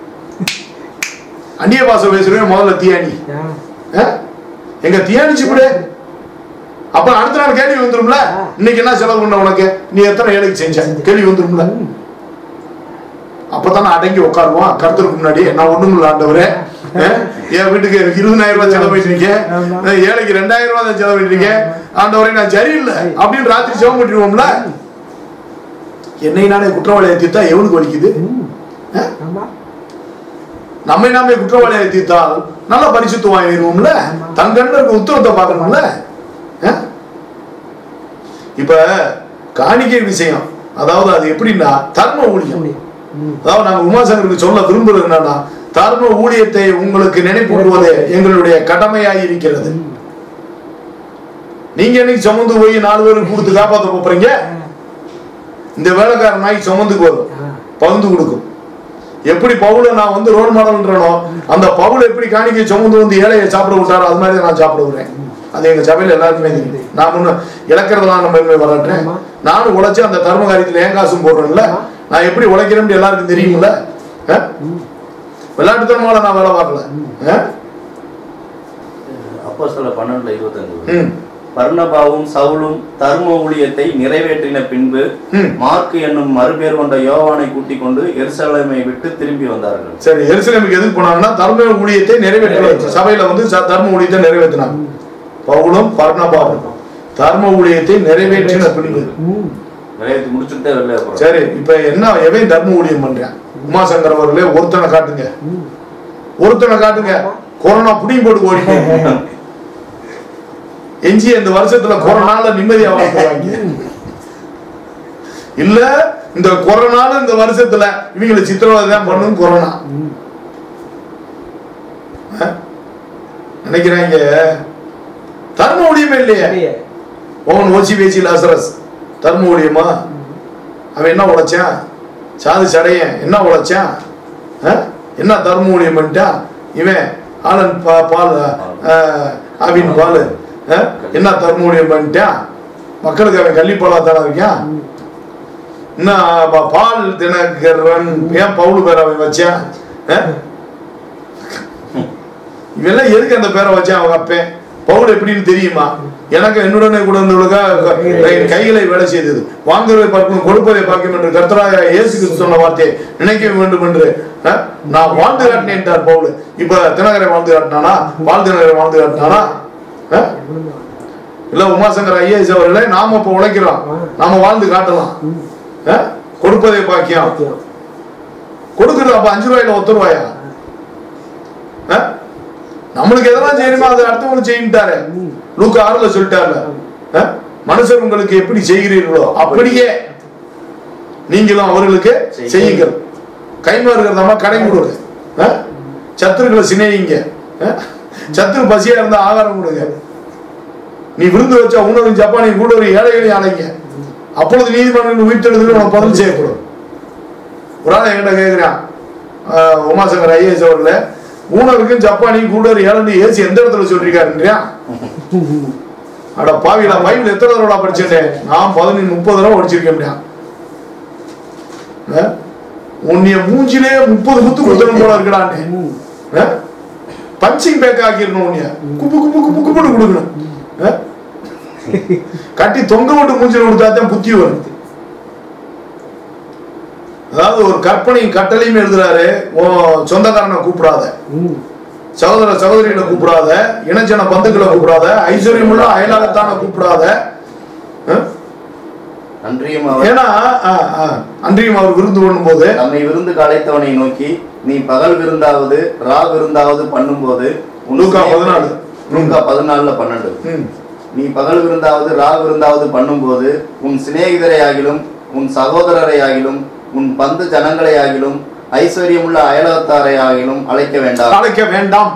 அந்நிய பாச பேசுறேன் முதல்ல தியானி ஆ. ஆ? எங்க தியானிச்சு விடு அப்ப அடுத்த நாள் கேள்வி வந்துரும்ல இன்னைக்கு என்ன செலவு பண்ண உனக்கு நீ எத்தனை ஏழைக்கு செஞ்ச கேள்வி வந்துரும்ல அப்பதானே அடங்கி உட்காருவான் கருத்துருக்கு முன்னாடி நான் ஒண்ணும் இல்ல ஆண்டவரே ஆ? என் வீட்டுக்கு இருபதாயிரம் ரூபாய் செலவு பண்ணிருக்கீங்க ஆமா. ஏழைக்கு ரெண்டாயிரம் ரூபாய் தான் செலவு பண்ணிருக்கீங்க ஆண்டவரே நான் சரியில்லை அப்படின்னு ராத்திரி செவம் பண்ணிடுவோம்ல என்னை நானே குற்றவாளியை தீர்த்தா எவனுக்கு வலிக்குது ஆ? ஆமா நம்மை நாமே குற்றவாளியை தீர்த்தால் நல்ல பரிசுத்தம் ஆயிருவோம்ல தன் கண்ணில் இருக்க உத்தரத்தை பார்க்கணும்ல ஆ? இப்ப காணிக்கை விஷயம் அதாவது அது எப்படின்னா தர்ம ஊழியம் ம். அதாவது நாங்க உமாசங்கருக்கு சொல்ல விரும்புறது என்னன்னா தர்ம ஊழியத்தை உங்களுக்கு நினைப்பூட்டுவது எங்களுடைய கடமையாய் இருக்கிறது நீங்க என்னைக்கு சுமந்து போய் நாலு பேருக்கு கொடுத்து காப்பாத்த போறீங்க இந்த வேலைக்கார நாய் சுமந்துக்கு வரும் ஆ. பகிர்ந்து கொடுக்கும் எப்படி பவுல நான் வந்து ரோல் மாடல்ன்றனோ அந்த பவுல் எப்படி காணிக்கை சுமந்து வந்து ஏழையை சாப்பிட விட்டாரோ அது மாதிரி நான் சாப்பிட விடுறேன் அது எங்க சபையில எல்லாருக்குமே தெரியும் நான் முன்ன இழக்கிறதெல்லாம் நம்ம பெருமை வளர்றேன் ஆமா. நானும் உழைச்சு அந்த தர்ம காரியத்துல ஏன் காசும் போடுறேன்ல நான் எப்படி உழைக்கிறேன்னு எல்லாருக்கும் தெரியும்ல ஆ? விளையாட்டுத்தனமால நான் வேலை பார்க்கல ஆ? அப்போ சொல்ல பன்னெண்டுல இருபத்தஞ்சு ம். பர்ணபாவும் சவுலும் தர்ம ஊழியத்தை நிறைவேற்றின பின்பு ம். மார்க்கு என்னும் மறுபேர் கொண்ட யோவானை கூட்டிக் கொண்டு எருசலேமை விட்டு திரும்பி வந்தார்கள் சரி எருசலேமுக்கு எதுக்கு போனாங்கன்னா தர்ம ஊழியத்தை நிறைவேற்ற சபையில வந்து ச- தர்ம ஊழியத்தை நிறைவேற்றினாங்க பவுலும் பர்ணபாவும் தர்ம ஊழியத்தை நிறைவேற்றின பின்பு ம். நிறைவேற்றி முடிச்சுட்டே வெளியே போறோம் சரி இப்ப என்ன எவன் தர்ம ஊழியம் பண்றான் உமாசங்கர் அவர்களே ஒருத்தனை காட்டுங்க ஒருத்தனை காட்டுங்க கொரோனா புடிங்கி போட்டு ஓடிட்டு எஞ்சி இந்த வருஷத்துல கொரோனால நிம்மதியா வாழ்ந்துருவாங்க இல்ல இந்த கொரோனால இந்த வருஷத்துல இவங்களை சித்திரவதை தான் பண்ணும் கொரோனா அஹ்? நினைக்கிறாங்க தர்ம முடியுமே இல்லையே இல்லையே. ஓவன் ஓச்சி பேச்சி லாசரஸ் தர்ம முடியுமா அவன் என்ன உழைச்சான் சாது சடையன் என்ன உழைச்சான் அஹ்? என்ன தர்ம முடியும்ட்டான் இவன் ஆலன் பா பால் அஹ், ஆவின் பால் அஹ்? என்ன தர்ம முடியும் பண்ணிட்டான் மக்களுக்கு அவன் கள்ளிப்பாலா தானே இருக்கான் இன்னும் பா- பால் தினகரன் ஏன் பவுல் பேர் அவன் வச்சான் அஹ்? இவெல்லாம் எதுக்கு அந்த பேரை வச்சான் அவங்க அப்பன் பவுல் எப்படின்னு தெரியுமா எனக்கு என்னுடனே கூட இருந்தவளுக்காக என் கைகளை வேலை செய்தது வாங்குவதை பார்க்கணும் கொடுப்பதை பார்க்கணும் என்று கர்த்தராக இயேசு கிறிஸ்து சொன்ன வார்த்தையை நினைக்க வேண்டும் என்று அஹ், நான் வாழ்ந்து காட்டினேன் என்றார் பவுல் இப்ப தினகரை வாழ்ந்து காட்டினானா பால் தினகரை வாழ்ந்து காட்டினானா அஹ்? இல்ல உமாசங்கர் ஐஏஎஸ் அவர்களே நாம இப்ப உழைக்கிறோம் நாம வாழ்ந்து காட்டலாம் அஹ்? கொடுப்பதை பாக்கியம் கொடுக்குறது அப்ப அஞ்சு ரூபாயில ஒத்து ரூபாயா அஹ்? நம்மளுக்கு எதெல்லாம் செய்யணுமோ அதை அடுத்தவங்களுக்கு செய்யிட்டாரு லூக்கா ஆறுல சொல்லிட்டாருல அஹ்? மனுஷர் உங்களுக்கு எப்படி செய்கிறீர்களோ அப்படியே நீங்களும் அவர்களுக்கு செய்யுங்கள் கைமாறுகிறதாம கடை கொடுங்க அஹ்? சத்துருக்களை சிநேகிங்க அஹ்? சத்துரு பசியா இருந்தா ஆகாரம் கொடுங்க நீ விருந்து வச்சா உணவு ஜப்பானி கூட ஒரு ஏழைகளை அடைங்க அப்பொழுது நீதிமன்றங்கள் உயிர்த்தெழுதல் உனக்கு பதில் செய்யப்படும் ஒரு ஆள் என்கிட்ட கேட்கிறான் ஆஹ் உமாசங்கர் ஐஏஎஸ் அவர்கள ஊனருக்கும் ஜப்பானியும் கூட ஒரு ஏழு ஏசி எந்த இடத்துல சொல்லிருக்காருன்றியா அட பாவிலா பைபிள் எத்தனை தடவை படிச்சிருக்கேன் நான் பதினஞ்சு முப்பது தடவை படிச்சிருக்கேன் உன்னைய மூஞ்சிலே முப்பது குத்து கொடுத்தணும் போல இருக்கடான்னு பஞ்சிங் பேக் ஆக்கிடணும் உன்னைய குப்பு குப்பு குப்பு குப்புன்னு கொடுக்கணும் ஆ? கட்டி தொங்க விட்டு மூஞ்சில கொடுத்தா தான் புத்தி வரும் அதாவது ஒரு கற்பனை கட்டளையும் எழுதுறாரு உன் சொந்தக்காரனை கூப்பிடாத ம். சகோதர சகோதரிகளை கூப்பிடாத இனஜன பந்துக்களை கூப்பிடாத ஐஸ்வர்யமுள்ள அயலாகத்தான கூப்பிடாத ஆ? அன்றியும் அவர் ஏன்னா ஆ, ஆ, அன்றியும் அவர் விருந்து பண்ணும்போது நம்மை விருந்துக்கு அழைத்தவனை நோக்கி நீ பகல் விருந்தாவது ரா விருந்தாவது பண்ணும்போது உன் லூக்கா சிநேகிதரை- 14. லூக்கா பதினாலுல பன்னெண்டு ம், நீ பகல் விருந்தாவது ரா விருந்தாவது பண்ணும்போது உன் சிநேகிதரை ஆகிலும் உன் சகோதரரை ஆகிலும் உன் பந்து ஜனங்களை ஆகிலும் ஐஸ்வர்யமுள்ள அயலகத்தாரை ஆகிலும் அழைக்க வேண்டாம் அழைக்க வேண்டாம்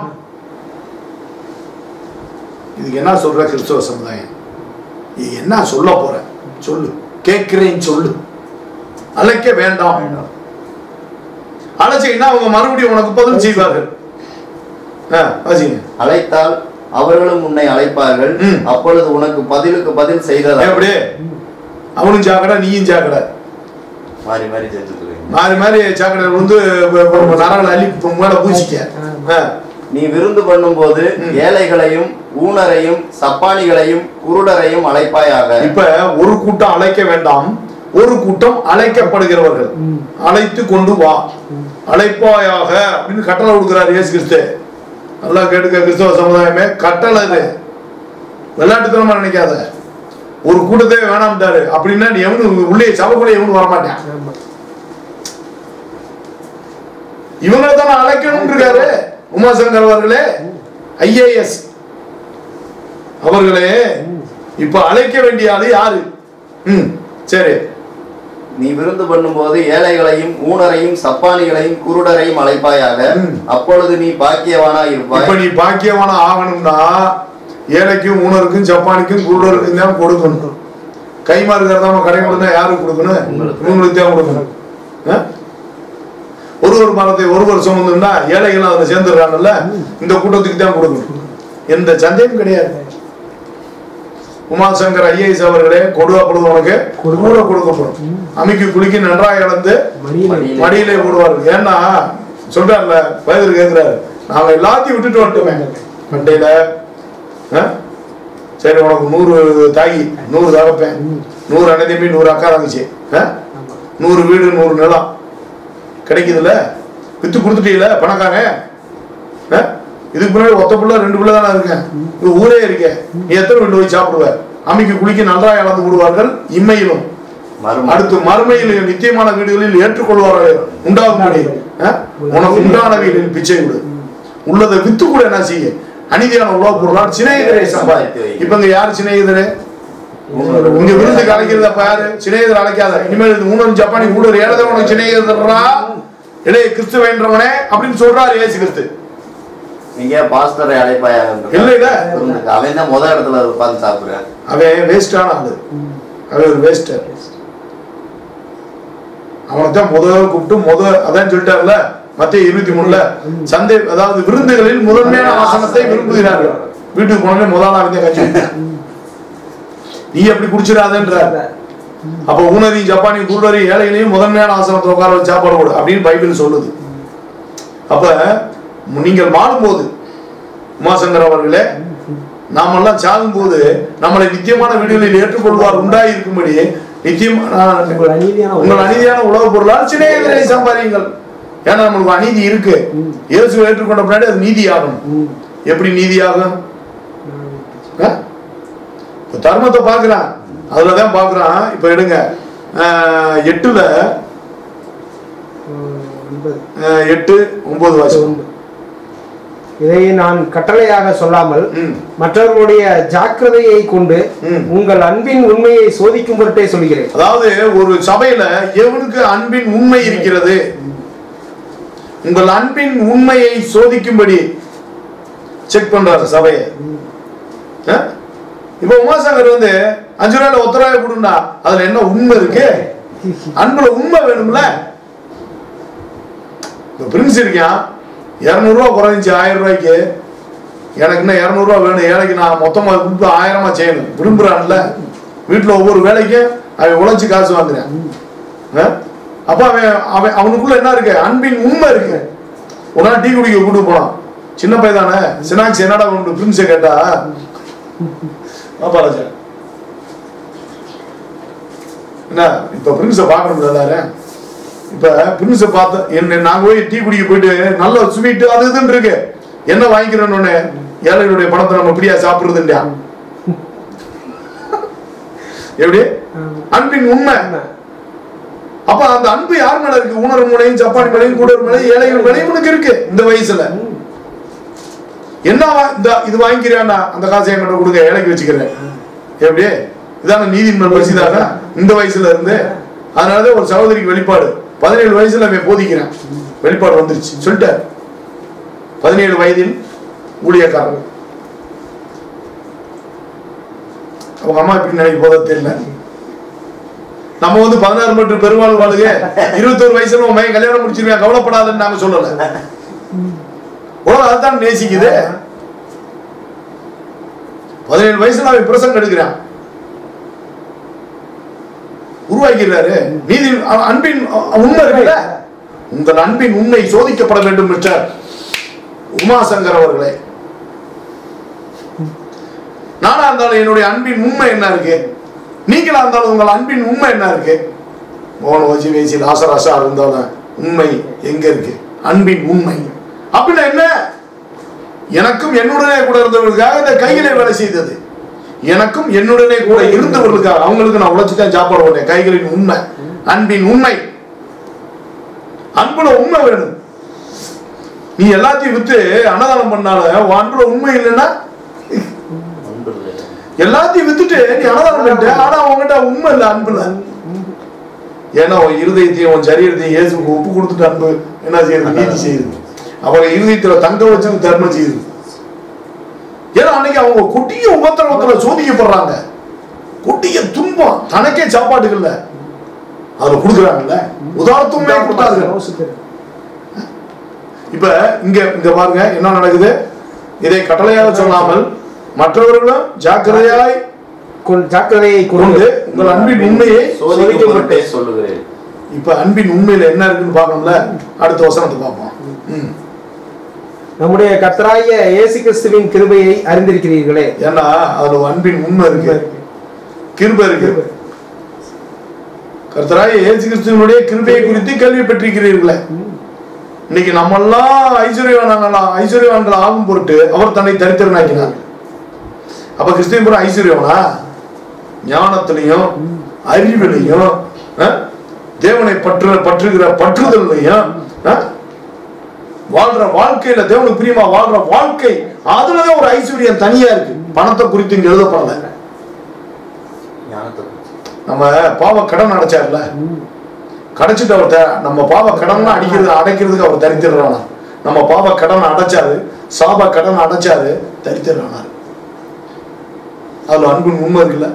இதுக்கு என்ன சொல்ற கிறிஸ்துவ சமுதாயம் நீ என்ன சொல்ல போற சொல்லு கேட்கிறேன் சொல்லு அழைக்க வேண்டாம் அழைச்சீங்கன்னா அவங்க மறுபடியும் உனக்கு பதில் செய்வார்கள் ஆ, வாசிங்க. அழைத்தால் அவர்களும் உன்னை அழைப்பார்கள் ம். அப்பொழுது உனக்கு பதிலுக்கு பதில் செய்ததா எப்படி அவனும் சாக்கடை நீயும் சாக்கடை மாறி மாறி செஞ்சுட்டு மாறி மாறி சாக்கடை வந்து நரங்களை அள்ளி இப்ப மேல பூசிக்க ஆ. நீ விருந்து பண்ணும்போது ம். ஏழைகளையும் ஊனரையும் சப்பானிகளையும் குருடரையும் அழைப்பாயாக இப்ப ஒரு கூட்டம் அழைக்க வேண்டாம் ஒரு கூட்டம் அழைக்கப்படுகிறவர்கள் அழைத்து கொண்டு வா அழைப்பாயாக அப்படின்னு கட்டளை கொடுக்கிறார் இயேசு கிறிஸ்து நல்லா கேட்டுக்க கிறிஸ்தவ சமுதாயமே கட்டளை இது விளையாட்டுத்தனமா நினைக்காத ஒரு கூட்டத்தை வேணாம்ட்டாரு அப்படின்னா நீ எவனு உள்ளே சபைக்குள்ள எவனு வரமாட்டான் ஆமா. இவங்களை தானே அழைக்கணும் இருக்காரு உமாசங்கர் அவர்களே ஐஏஎஸ் அவர்களே இப்ப அழைக்க வேண்டிய ஆளு யாரு ம் சரி நீ விருந்து பண்ணும்போது ஏழைகளையும் ஊனரையும் சப்பானிகளையும் குருடரையும் அழைப்பாயாக ம். அப்பொழுது நீ பாக்கியவானா இருப்பாய் இப்ப நீ பாக்கியமான ஆகணும்னா ஏழைக்கும் ஊனருக்கும் ஜப்பானுக்கும் குருடருக்கும் தான் கொடுக்கணும் கைமா இருக்கிறதாம கடை கொடுத்தா யாருக்கு கொடுக்கணும் உங்களுக்கு. இவங்களுக்கு தான் கொடுக்கணும் ஆ? ஒரு ஒரு மரத்தை ஒரு ஒரு சுமந்துன்னா ஏழைகள் அதில் சேர்ந்துடுறாங்கல்ல இந்த கூட்டத்துக்கு தான் கொடுக்கணும் எந்த சந்தேகம் கிடையாது உமாசங்கர் ஐஏஎஸ் அவர்களே கொடுக்கப்படும் உனக்கு கூட கொடுக்கப்படும் அமைக்கு குளிக்க நன்றாக இழந்து மடியில மடியில. மடியிலே போடுவார்கள் ஏன்னா சொல்றாருல வயதில் கேட்கிறாரு நாங்க எல்லாத்தையும் விட்டுட்டு வந்துட்டோமே மண்டையில ஆ? சரி உனக்கு நூறு தாயி நூறு தகப்பேன் நூறு அண்ணன் தம்பி நூறு அக்கா தங்கச்சி ஆ? நூறு வீடு நூறு நிலம் கிடைக்குதுல்ல வித்து கொடுத்துட்டீல பணக்காரன் ஆ? இதுக்கு முன்னாடி ஒத்த பிள்ளை ரெண்டு பிள்ளை தானே இருக்கேன் இது ஊரே இருக்கே நீ எத்தனை வீட்டு போய் சாப்பிடுவ அம்மிக்கு குளிக்க நன்றாக இழந்து விடுவார்கள் இம்மையிலும் மறுமை அடுத்து மறுமையில் நித்தியமான வீடுகளில் ஏற்றுக்கொள்வார்கள் உண்டாகும்படி ஆ? உனக்கு உண்டான வீட்டில் பிச்சை விடு உள்ளதை வித்து கூட என்ன செய்ய அநீதியான உலக பொருளால் சிநேகிதரை சம்பாதி இப்ப இங்க யாரு சிநேகிதரு இங்க விருந்துக்கு அழைக்கிறத பாரு சிநேகிதர் அழைக்காத இனிமேல் இது ஊனல் ஜப்பானி ஊழல் ஏழதை உனக்கு சிநேகிதரா இளைய கிறிஸ்துவேன்றவனே அப்படின்னு சொல்றாரு இயேசு கிறிஸ்து நீங்க பாஸ்டரை அழைப்பாயாக இல்ல, இல்ல. அவன் தான் முத இடத்துல உட்கார்ந்து சாப்பிடுறான் அவன் வேஸ்டான ஆளு அவன் ஒரு வேஸ்டர் அவனை தான் முதல் கூப்பிட்டு முத அதான் சொல்லிட்டார்ல மத்திய இருபத்தி மூணுல சந்தை அதாவது விருந்துகளில் முதன்மையான ஆசனத்தை விரும்புகிறார்கள் வீட்டுக்கு போனே முதல் நாள் கஞ்சி குடிப்பேன். நீ எப்படி குடிச்சிடாதன்றார் அப்ப ஊனரி ஜப்பானி குருடரி ஏழைகளையும் முதன்மையான ஆசனத்தை உட்கார வச்சு சாப்பாடு கொடு அப்படின்னு பைபிள் சொல்லுது அப்ப நீங்கள் மாறும்போது உமாசங்கர் அவர்களே நாமெல்லாம் சாகும்போது நம்மளை நித்தியமான வீடுகளில் ஏற்றுக்கொள்வார் உண்டாய் இருக்கும்படி நித்தியம் உங்கள் அநீதியான உங்கள் அநீதியான உலகப் பொருளால் சிநேகிதரை சம்பாதிங்கள் ஏன்னா நம்மளுக்கு அநீதி இருக்கு இயேசு ஏற்றுக்கொண்ட பின்னாடி அது நீதி ஆகும் ம். எப்படி நீதி ஆகும் ஆ? இப்ப தர்மத்தை பார்க்கிறான் அதுலதான் பார்க்கறான் இப்ப எடுங்க ஆஹ், எட்டுல ம், ஒன்பது. ஆஹ், எட்டு ஒன்பது வாசம் ஒன்பது. இதை நான் கட்டளையாக சொல்லாமல் ம். மற்றவர்களுடைய ஜாக்கிரதையை கொண்டு ம். உங்கள் அன்பின் உண்மையை சோதிக்கும் பொருட்டே சொல்கிறேன் அதாவது ஒரு சபையில எவனுக்கு அன்பின் உண்மை இருக்கிறது உங்கள் அன்பின் உண்மையை சோதிக்கும்படி செக் பண்றாரு சபையை ஆ? இப்ப உமாசங்கர் வந்து அஞ்சு ரூபாயில ஒத்த ரூபாய் கொடுண்டா அதுல என்ன உண்மை இருக்கு அன்புல உண்மை வேணும்ல இப்ப பிரின்ஸ் இருக்கான் இரநூறுவா குறைஞ்சி ஆயிரம் ரூபாய்க்கு எனக்கு இன்னும் இரநூறுவா வேணும் ஏழைக்கு நான் மொத்தமா கொடுத்து ஆயிரமா செய்யணும் விரும்புறான்ல வீட்டுல ஒவ்வொரு வேலைக்கும் அவன் உழைச்சு காசு வாங்குறேன் ஆ? அப்ப அவன் அவன் அவனுக்குள்ள என்ன இருக்கு அன்பின் உண்மை இருக்கு ஒரு நாள் டீ குடிக்க கூட்டு போனான் சின்ன பையன் தானே சினாக்ஸ் என்னடா உண்டு பிரின்ஸை கேட்டா ஆப்பா ராஜா என்ன இப்ப பிரின்ஸை பார்க்கணும் எல்லாரும் இப்ப பிரின்ஸை பார்த்த என்ன நாங்க போய் டீ குடிக்க போயிட்டு நல்ல ஸ்வீட் அது இதுன்னு இருக்கு என்ன வாங்கிக்கிறோன்னு ஏழைகளுடைய பணத்தை நம்ம இப்படியா சாப்பிடுறதுண்டியா எப்படி அன்பின் உண்மை அப்ப அந்த அன்பு யார் மேல இருக்கு உணர்வு மேலையும் ஜப்பான் மேலையும் கூட மேலையும் ஏழைகள் மேலையும் உனக்கு இருக்கு இந்த வயசுல என்ன வா- இந்த இது வாங்கிக்கிறியாண்டா அந்த காசை என்கிட்ட கொடுங்க ஏழைக்கு வச்சுக்கிறேன் எப்படி இதான நீதிமன்ற வயசுதாங்க இந்த வயசுல இருந்து அதனாலதான் ஒரு சகோதரிக்கு வெளிப்பாடு பதினேழு வயசுல அவன் போதிக்கிறேன் வெளிப்பாடு வந்துருச்சு சொல்லிட்டார் பதினேழு வயதில் ஊழியக்காரர் அவங்க அம்மா எப்படி நினைக்க போதோ தெரியல நம்ம வந்து பதினாறு மீட்டர் பெருவாள் வாழுக இருபத்தோரு வயசுல உன் மையன் கல்யாணம் முடிச்சிருவேன் கவலைப்படாதுன்னு நாங்க சொல்லல உலகம் அதுதான் நேசிக்குது பதினேழு வயசுல அவன் பிரசங்கம் எடுக்கிறான் உருவாக்கிறாரு நீதி அ- அன்பின் அ- உண்மை இருக்குல்ல உங்கள் அன்பின் உண்மை சோதிக்கப்பட வேண்டும் மிஸ்டர் உமாசங்கர் அவர்களே நானா இருந்தாலும் என்னுடைய அன்பின் உண்மை என்ன இருக்கு நீங்களா இருந்தாலும் உங்கள் அன்பின் உண்மை என்ன இருக்கு மோகன வச்சு பேசி லாசராசா இருந்தாலும் உண்மை எங்க இருக்கு அன்பின் உண்மை அப்படின்னா என்ன எனக்கும் என்னுடனே கூட இருந்தவர்களுக்காக இந்த கைகளை வேலை செய்தது எனக்கும் என்னுடனே கூட இருந்தவர்களுக்காக அவங்களுக்கு நான் உழைச்சு தான் சாப்பாடு போட்டேன் கைகளின் உண்மை அன்பின் உண்மை அன்புல உண்மை வேணும் நீ எல்லாத்தையும் வித்து அன்னதானம் பண்ணால உன் அன்புல உண்மை இல்லைன்னா எல்லாத்தையும் வித்துட்டு நீ அன்னதானம் பண்ணிட்ட ஆனா உன்கிட்ட உண்மை இல்லை அன்புல ஏன்னா உன் இருதயத்தையும் உன் சரீரத்தையும் இயேசுக்கு ஒப்பு கொடுத்துட்டு அன்பு என்ன செய்யுது நீதி செய்யுது அவங்க இருதயத்துல தங்க வச்சு தர்மம் செய்யுது ஏன்னா அன்னைக்கு அவங்க கொட்டிய உபத்திரவத்துல சோதிக்கப்படுறாங்க கொட்டிய துன்பம் தனக்கே சாப்பாட்டுகள்ல அதுல கொடுக்குறாங்கல்ல உதாரணத்துமே கொடுத்தாங்க இப்ப இங்க இங்க பாருங்க என்ன நடக்குது இதை கட்டளையாக சொல்லாமல் மற்றவர்களும் ஜாக்கிரதையாய் கொள்- ஜாக்கிரதையை கொண்டு கொண்டு உங்கள் அன்பின் உண்மையை சோதிக்கப்பட்டே சொல்லுகிறேன் இப்ப அன்பின் உண்மையில என்ன இருக்குன்னு பார்க்கணும்ல அடுத்த வசனத்தை பார்ப்போம் ம். நம்முடைய கர்த்தராகிய இயேசு கிறிஸ்துவின் கிருபையை அறிந்திருக்கிறீர்களே ஏன்னா அதுல ஒரு அன்பின் உண்மை இருக்கு கிருபை இருக்கு கர்த்தராய இயேசு கிறிஸ்துவனுடைய கிருபையை குறித்து கேள்வி பெற்றிருக்கிறீர்களே இன்னைக்கு நம்மெல்லாம் ஐஸ்வர்யவானாங்களா ஐஸ்வர்யவான்கள் ஆகும் பொருட்டு அவர் தன்னை தரித்திரனாக்கினார் அப்ப கிறிஸ்துவபுரம் ஐஸ்வர்யவனா ஞானத்திலையும் அறிவிலையும் அஹ், தேவனை பற்று பற்றுகிற பற்றுதலையும் அஹ், வாழ்ற வாழ்க்கையில தேவனுக்கு பிரியமா வாழ்ற வாழ்க்கை அதுலதான் ஒரு ஐஸ்வர்யம் தனியா இருக்கு பணத்தை குறித்து இங்க எழுதப்படல ஞானத்தை குறித்து. நம்ம பாவ கடன் அடைச்சார்ல கடைச்சிட்டு அவர் த- நம்ம பாவ கடன் அடிக்கிறது அடைக்கிறதுக்கு அவர் தரித்திடுறானா நம்ம பாவ கடன் அடைச்சாரு சாப கடன் அடைச்சாரு தரித்திடுறானாரு அதுல அன்பின் உண்மை இருக்குல்ல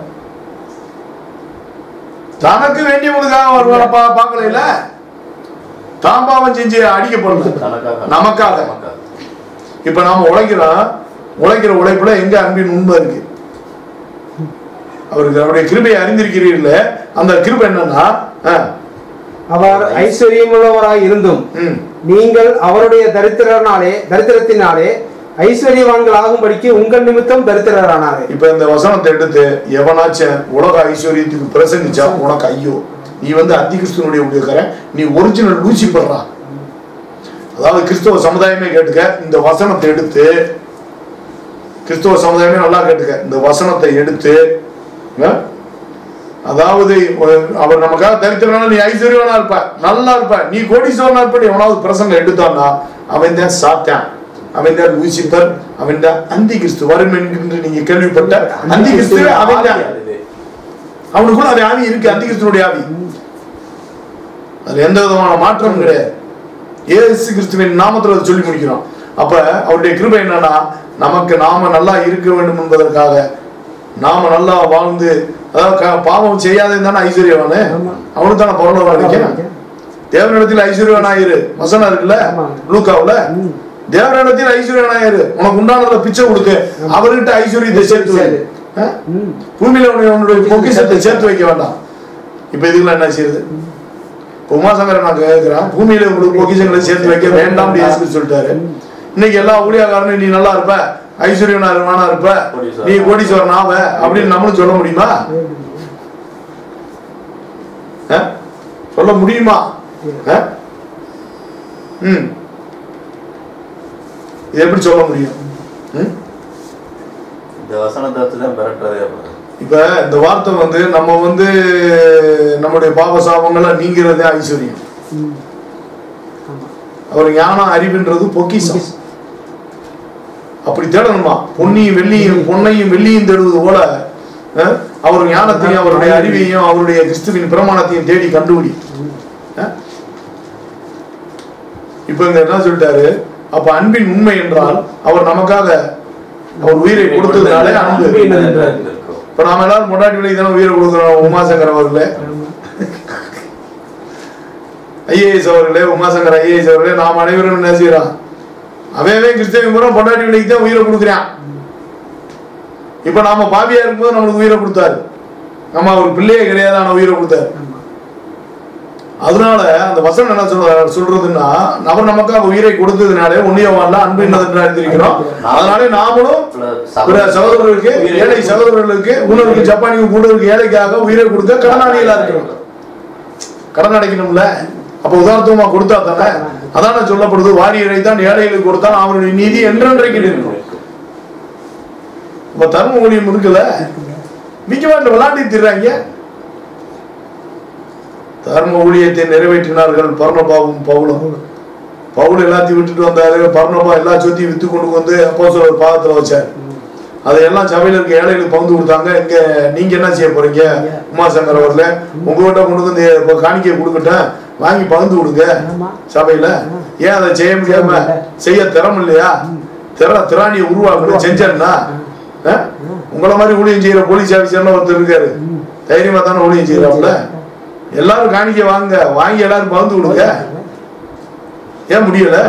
தனக்கு வேண்டியவங்களுக்காக வருவார பா பார்க்கல தான் பாவம் செஞ்சு அடிக்கப்படல தனக்காக நமக்காக. நமக்காக இப்ப நாம உழைக்கிறோம் உழைக்கிற உழைப்புல எங்க அன்பின் உண்மை இருக்கு அவருக்கு அவருடைய கிருபையை அறிந்திருக்கிறீர்கள அந்த கிருபை என்னன்னா ஆ, அவர் ஐஸ்வர்யமுள்ளவராய் இருந்தும் ம், நீங்கள் அவருடைய தரித்திரனாலே தரித்திரத்தினாலே ஐஸ்வர்யவான்கள் ஆகும்படிக்கு உங்கள் நிமித்தம் தரித்திரரானாரே இப்ப இந்த வசனத்தை எடுத்து எவனாச்சும் உலக ஐஸ்வர்யத்துக்கு பிரசங்கிச்சா உனக்கு ஐயோ நீ வந்து அத்தி கிறிஸ்துவனுடைய ஊழியக்காரன் நீ ஒரிஜினல் லூசி படுறா அதாவது கிறிஸ்தவ சமுதாயமே கேட்டுக்க இந்த வசனத்தை எடுத்து கிறிஸ்தவ சமுதாயமே நல்லா கேட்டுக்க இந்த வசனத்தை எடுத்து ஆ? அதாவது ஒரு- அவர் நமக்காக தரித்திரனால நீ ஐஸ்வர்யவனா இருப்ப நல்லா இருப்ப நீ கோடீஸ்வரனா இருப்ப நீ எவனாவது பிரசங்கம் எடுத்தான்னா அவன் தான் சாத்தான் அவன் தான் லூசிபர் அவன் தான் அந்தி கிறிஸ்து வரும் என்கின்ற நீங்க கேள்விப்பட்ட அந்தி கிறிஸ்து அவன் தான் அது. அவனுக்குள்ள அது ஆவி இருக்கு அந்தி கிறிஸ்துனுடைய ஆவி அதுல எந்த விதமான மாற்றமும் கிடையாது இயேசு கிறிஸ்துவின் நாமத்துல அதை சொல்லி முடிக்கிறோம் அப்ப அவருடைய கிருபை என்னன்னா நமக்கு நாம நல்லா இருக்க வேண்டும் என்பதற்காக நாம நல்லா வாழ்ந்து அதாவது க- பாவம் செய்யாதே தானே ஐஸ்வர்யவானு ஆமா. அவனுக்கு தானே பரலோகம் நினைக்கிறேன் தேவனிடத்தில் ஐஸ்வர்யவனாயிரு வசனம் இருக்குல்ல ஆமா. லூக்காவுல ம். தேவனிடத்தில் ஐஸ்வர்யவனாயிரு உனக்கு உண்டானதுல பிச்சை கொடுத்து அவர்கிட்ட ஐஸ்வர்யத்தை சேர்த்து வை. ஆ? ம். பூமியில உன்னை உன்னுடைய பொக்கிஷத்தை சேர்த்து வைக்க வேண்டாம் இப்ப இதுக்கெல்லாம் என்ன செய்யுது இப்ப உமாசங்கரை நான் கேட்கிறேன் பூமியில உங்களுக்கு பொக்கிஷங்களை சேர்த்து வைக்க வேண்டாம் இயேசு சொல்லிட்டாரு இன்னைக்கு எல்லா ஊழியக்காரனும் நீ நல்லா இருப்ப ஐஸ்வர்யனா இருவானா இருப்ப நீ கோடீஸ்வரன் ஆவ அப்படின்னு நம்மளும் சொல்ல முடியுமா ஆ? சொல்ல முடியுமா ஆ? ம் இது எப்படி சொல்ல முடியும் ம் இந்த வசனத்தை வச்சு தான் மிரட்டுறதே அப்படி. இப்ப இந்த வார்த்தை வந்து நம்ம வந்து நம்முடைய பாவ சாபங்களை நீங்கிறதே ஐஸ்வர்யம் ம். ஆமா. அவர் ஞானம் அறிவுன்றது பொக்கிஷம் அப்படி தேடணுமா பொன்னியும் வெள்ளியும் பொன்னையும் வெள்ளியும் தேடுவது போல அஹ், அவர் ஞானத்தையும் அவருடைய அறிவையும் அவருடைய கிறிஸ்துவின் பிரமாணத்தையும் தேடி கண்டுபிடி அஹ்? இப்ப இங்க என்ன சொல்லிட்டாரு அப்ப அன்பின் உண்மை என்றால் அவர் நமக்காக அவர் உயிரை கொடுத்ததுனாலே அன்பு அன்பு என்னதென்றால்? இருக்கும். இப்ப நாம எல்லாரும் முன்னாடி விலைக்கு தானே உயிரை கொடுக்குறோம் உமாசங்கர் அவர்களே ஆமா. ஐஏஎஸ் அவர்களே உமாசங்கர் ஐஏஎஸ் அவர்களே நாம் அனைவரும் என்ன செய்யறோம் அவன் கிறிஸ்தவன் பூரா பொண்டாட்டி விலைக்கு தான் உயிரை கொடுக்குறான் இப்ப நாம பாவியா இருக்கும்போது நம்மளுக்கு உயிரை கொடுத்தாரு நம்ம அவர் பிள்ளையே கிடையாது ஆனா உயிரை கொடுத்தாரு ஆமா. அதனால அந்த வசனம் என்ன சொல்ற சொல்றதுன்னா அவர் நமக்காக உயிரை கொடுத்ததுனாலே உன்னியவான்ல அன்பு என்னது அறிந்திருக்கிறோம் அதனாலே நாமளும் பிற சகோதரர்களுக்கு ஏழை சகோதரர்களுக்கு உணவுக்கு ஜப்பானிக்கு கூட இருக்கு ஏழைக்காக உயிரை கொடுக்க கடனாளிகளா இருக்கிறோம் கடன் அடைக்கணும்ல அப்ப உதாரணமா கொடுத்தா தானே அதான சொல்லப்படுது வாரியரை தான் ஏழைகளுக்கு கொடுத்தான் அவருடைய நீதி என்றென்றைக்கு நிற்கும் இப்ப தர்ம ஊழியம் இருக்குல்ல மிக்க வேண்டும் விளையாடி திடுறாங்க தர்ம ஊழியத்தை நிறைவேற்றினார்கள் பர்ணபாவும் பவுலும் பவுல் எல்லாத்தையும் விட்டுட்டு வந்தாரு பர்ணபா எல்லா சொத்தையும் வித்து கொண்டு வந்து அப்போ சொல்ல பாதத்துல வச்சார் அதையெல்லாம் சபையில இருக்க ஏழைகளுக்கு பகிர்ந்து கொடுத்தாங்க இங்க நீங்க என்ன செய்ய போறீங்க உமாசங்கர் அவர்ல உங்ககிட்ட கொண்டு வந்து இப்ப காணிக்கை கொடுக்கட்டேன் வாங்கி பகிர்ந்து கொடுங்க ஆமா. சபையில ஏன் அதை செய்ய முடியாம செய்ய திறம் இல்லையா திற திராணியை உருவாக்கணும் செஞ்சேன்னா ஆ? உங்கள மாதிரி ஊழியம் செய்யற போலீஸ் ஆபீசர்னு ஒருத்தர் இருக்காரு தைரியமா தானே ஊழியம் செய்யறாப்புல எல்லாரும் காணிக்கை வாங்க வாங்கி எல்லாரும் பகிர்ந்து கொடுங்க ஏன் முடியல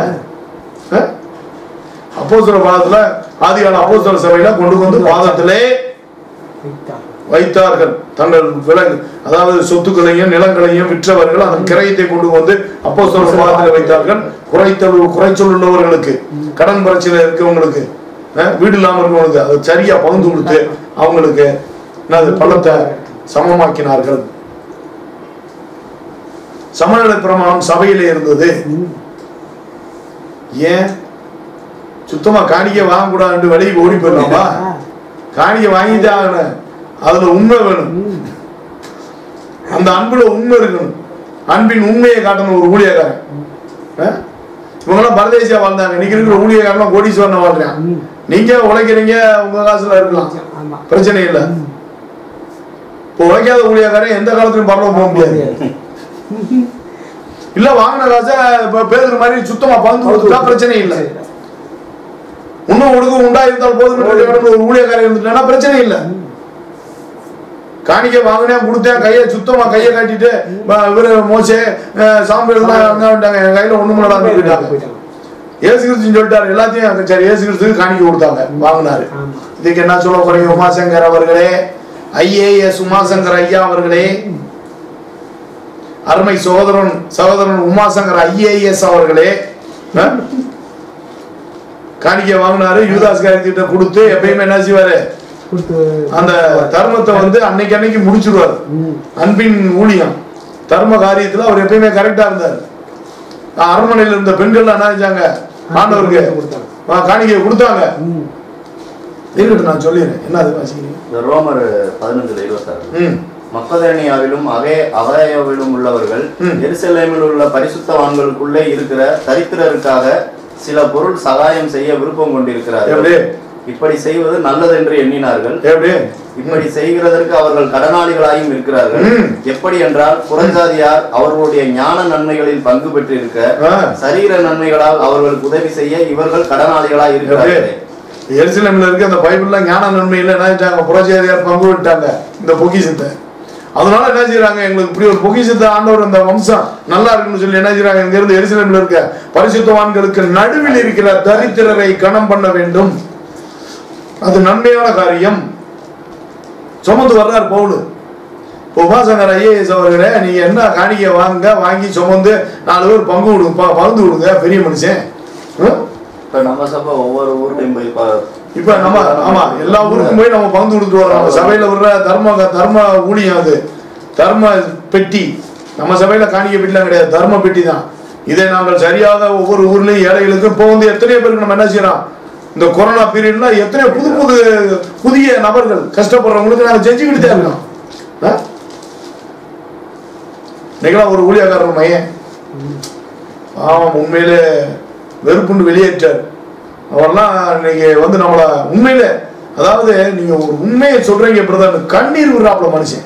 அப்போஸ்தல பாதத்துல ஆதிகால அப்போஸ்தல சபையில கொண்டு வந்து பாதத்திலே வைத்தார். வைத்தார்கள் தங்கள் விலங்கு அதாவது சொத்துக்களையும் நிலங்களையும் விற்றவர்கள் அதன் கிரயத்தை கொண்டு வந்து அப்போஸ்தல பாதத்தில் வைத்தார்கள் குறைத்தல் குறைச்சொல் உள்ளவர்களுக்கு கடன் பிரச்சனை இருக்கவங்களுக்கு அஹ், வீடு இல்லாம இருக்கவங்களுக்கு அதை சரியா பகிர்ந்து கொடுத்து அவங்களுக்கு என்னது பள்ளத்தை சமமாக்கினார்கள் சமநிலை பிரமாணம் சபையிலே இருந்தது ம். ஏன் சுத்தமா காணிக்கை வாங்கக்கூடாதுன்னு வெளியே ஓடி போயிடலாமா ஆ. காணிக்கை வாங்கிதான் ஆகணும் அதுல உண்மை வேணும் ம். அந்த அன்புல உண்மை இருக்கணும் அன்பின் உண்மையை காட்டணும் ஒரு ஊழியக்காரன் ஆ? இவங்கெல்லாம் பரதேசியா வாழ்ந்தாங்க இன்னைக்கு இருக்கிற ஊழியக்காரலாம் கோடீஸ்வரன் வாழ்றேன் நீங்க உழைக்கிறீங்க உங்க காசுல இருக்கலாம் ஆமா பிரச்சனை இல்லை இப்போ உழைக்காத ஊழியக்காரன் எந்த காலத்துலயும் பரவ போக முடியாது இல்ல வாங்கின காசை இப்ப பேசுற மாதிரி சுத்தமா பங்கு கொடுத்துட்டா பிரச்சனை இல்லை இன்னும் ஒடுக்கம் உண்டா இருந்தால் போதும் என்று கடவுள் ஒரு ஊழியக்காரன் இருந்துட்டா பிரச்சனை இல்லை காணிக்க வாங்கினேன் கொடுத்தேன் கையை சுத்தமா கையை காட்டிட்டு ப- இவரு மோசே அஹ், சாம்பல் எல்லாம் அங்க வந்துட்டாங்க என் கையில ஒண்ணு பண்ணலாம் போயிட்டாங்க ஏசு கிறிஸ்து சொல்லிட்டாரு எல்லாத்தையும் சரி ஏசு கிறிஸ்துக்கு காணிக்க கொடுத்தாங்க வாங்கினாரு ஆமா இதுக்கு என்ன சொல்ல போறீங்க உமாசங்கர் அவர்களே ஐஏஎஸ் உமாசங்கர் ஐயா அவர்களே அருமை சகோதரன் சகோதரன் உமாசங்கர் ஐஏஎஸ் அவர்களே அஹ்? காணிக்கை வாங்கினாரு யூதாஸ் காரியத்திட்ட கொடுத்து எப்பயுமே என்ன செய்வாரு கொடுத்து அந்த தர்மத்தை வந்து அன்னைக்கு அன்னைக்கு முடிச்சிடுவார் ம். அன்பின் ஊழியம் தர்ம காரியத்துல அவர் எப்பயுமே கரெக்டா இருந்தார் அரண்மனையில இருந்த பெண்கள் என்ன செஞ்சாங்க ஆண்டவருக்கு கொடுத்தாங்க. ஆ, காணிக்கையை கொடுத்தாங்க ம். இருக்கட்டும் நான் சொல்லிடுறேன் என்ன அது வாசிக்கிறீங்க இந்த ரோமர் பதினஞ்சுல இருபத்தாறு ம் மக்கதேனியாவிலும் அகே அகாயாவிலும் உள்ளவர்கள் ம். எருசலேமில் உள்ள பரிசுத்தவான்களுக்குள்ளே இருக்கிற தரித்திரருக்காக சில பொருள் சகாயம் செய்ய விருப்பம் கொண்டிருக்கிறார்கள் எப்படி இப்படி செய்வது நல்லதென்று எண்ணினார்கள் எப்படி இப்படி செய்கிறதற்கு அவர்கள் கடனாளிகளாயும் இருக்கிறார்கள் ம். எப்படி என்றால் புறஞ்சாதியார் அவர்களுடைய ஞான நன்மைகளில் பங்கு பெற்றிருக்க ஆ. சரீர நன்மைகளால் அவர்களுக்கு உதவி செய்ய இவர்கள் கடனாளிகளாய் எப்படி இருக்கிறார்கள் எருசலேம்ல இருக்க அந்த பைபிள்ல ஞான நன்மையில என்ன செஞ்சாங்க புரட்சியாரியார் பங்கு விட்டாங்க இந்த பொக்கிஷத்தை அதனால என்ன செய்யறாங்க எங்களுக்கு இப்படி ஒரு பொக்கிஷத்தை ஆண்டவர் அந்த வம்சம் நல்லா இருக்குன்னு சொல்லி என்ன செய்யறாங்க இங்க இருந்து எருசலேம்ல இருக்க பரிசுத்தவான்களுக்கு நடுவில் இருக்கிற தரித்திரரை கணம் பண்ண வேண்டும் அது நன்மையான காரியம் சுமந்து வர்றார் பவுலு இப்போ உபாசகர் ஐஏஎஸ் அவர்களே நீங்க என்ன காணிக்கை வாங்க வாங்கி சுமந்து நாலு பேர் பங்கு விடுங்க ப- பகிர்ந்து கொடுங்க பெரிய மனுஷன் ம்? இப்ப நம்ம சபை ஒவ்வொரு ஊர்லயும் போய் பா- இப்ப நம்ம ஆமா எல்லா ஊருக்கும் போய் நம்ம பங்கு கொடுத்துட்டு வரோம் நம்ம சபையில வர்ற தர்ம தர்ம ஊழியம் அது தர்ம பெட்டி நம்ம சபையில காணிக்கை பெட்டிலாம் கிடையாது தர்ம பெட்டி தான் இதை நாங்கள் சரியாக ஒவ்வொரு ஊர்லயும் ஏழைகளுக்கும் இப்போ வந்து எத்தனையோ பேருக்கு நம்ம என்ன செய்யறோம் இந்த கொரோனா பீரியட்ல எத்தனையோ புது புது புதிய நபர்கள் கஷ்டப்படுறவங்களுக்கு நாங்கள் செஞ்சுக்கிட்டு தான் இருக்கோம் ஆ? இன்னைக்கெல்லாம் ஒரு ஊழியக்காரர் மையன் ஆமாம் உண்மையிலே வெறுப்புண்டு வெளியேற்றார் அவர்லாம் இன்னைக்கு வந்து நம்மள உண்மையில அதாவது நீங்க ஒரு உண்மையை சொல்றீங்க பிரதர் கண்ணீர் விடுறாப்புல மனுஷன்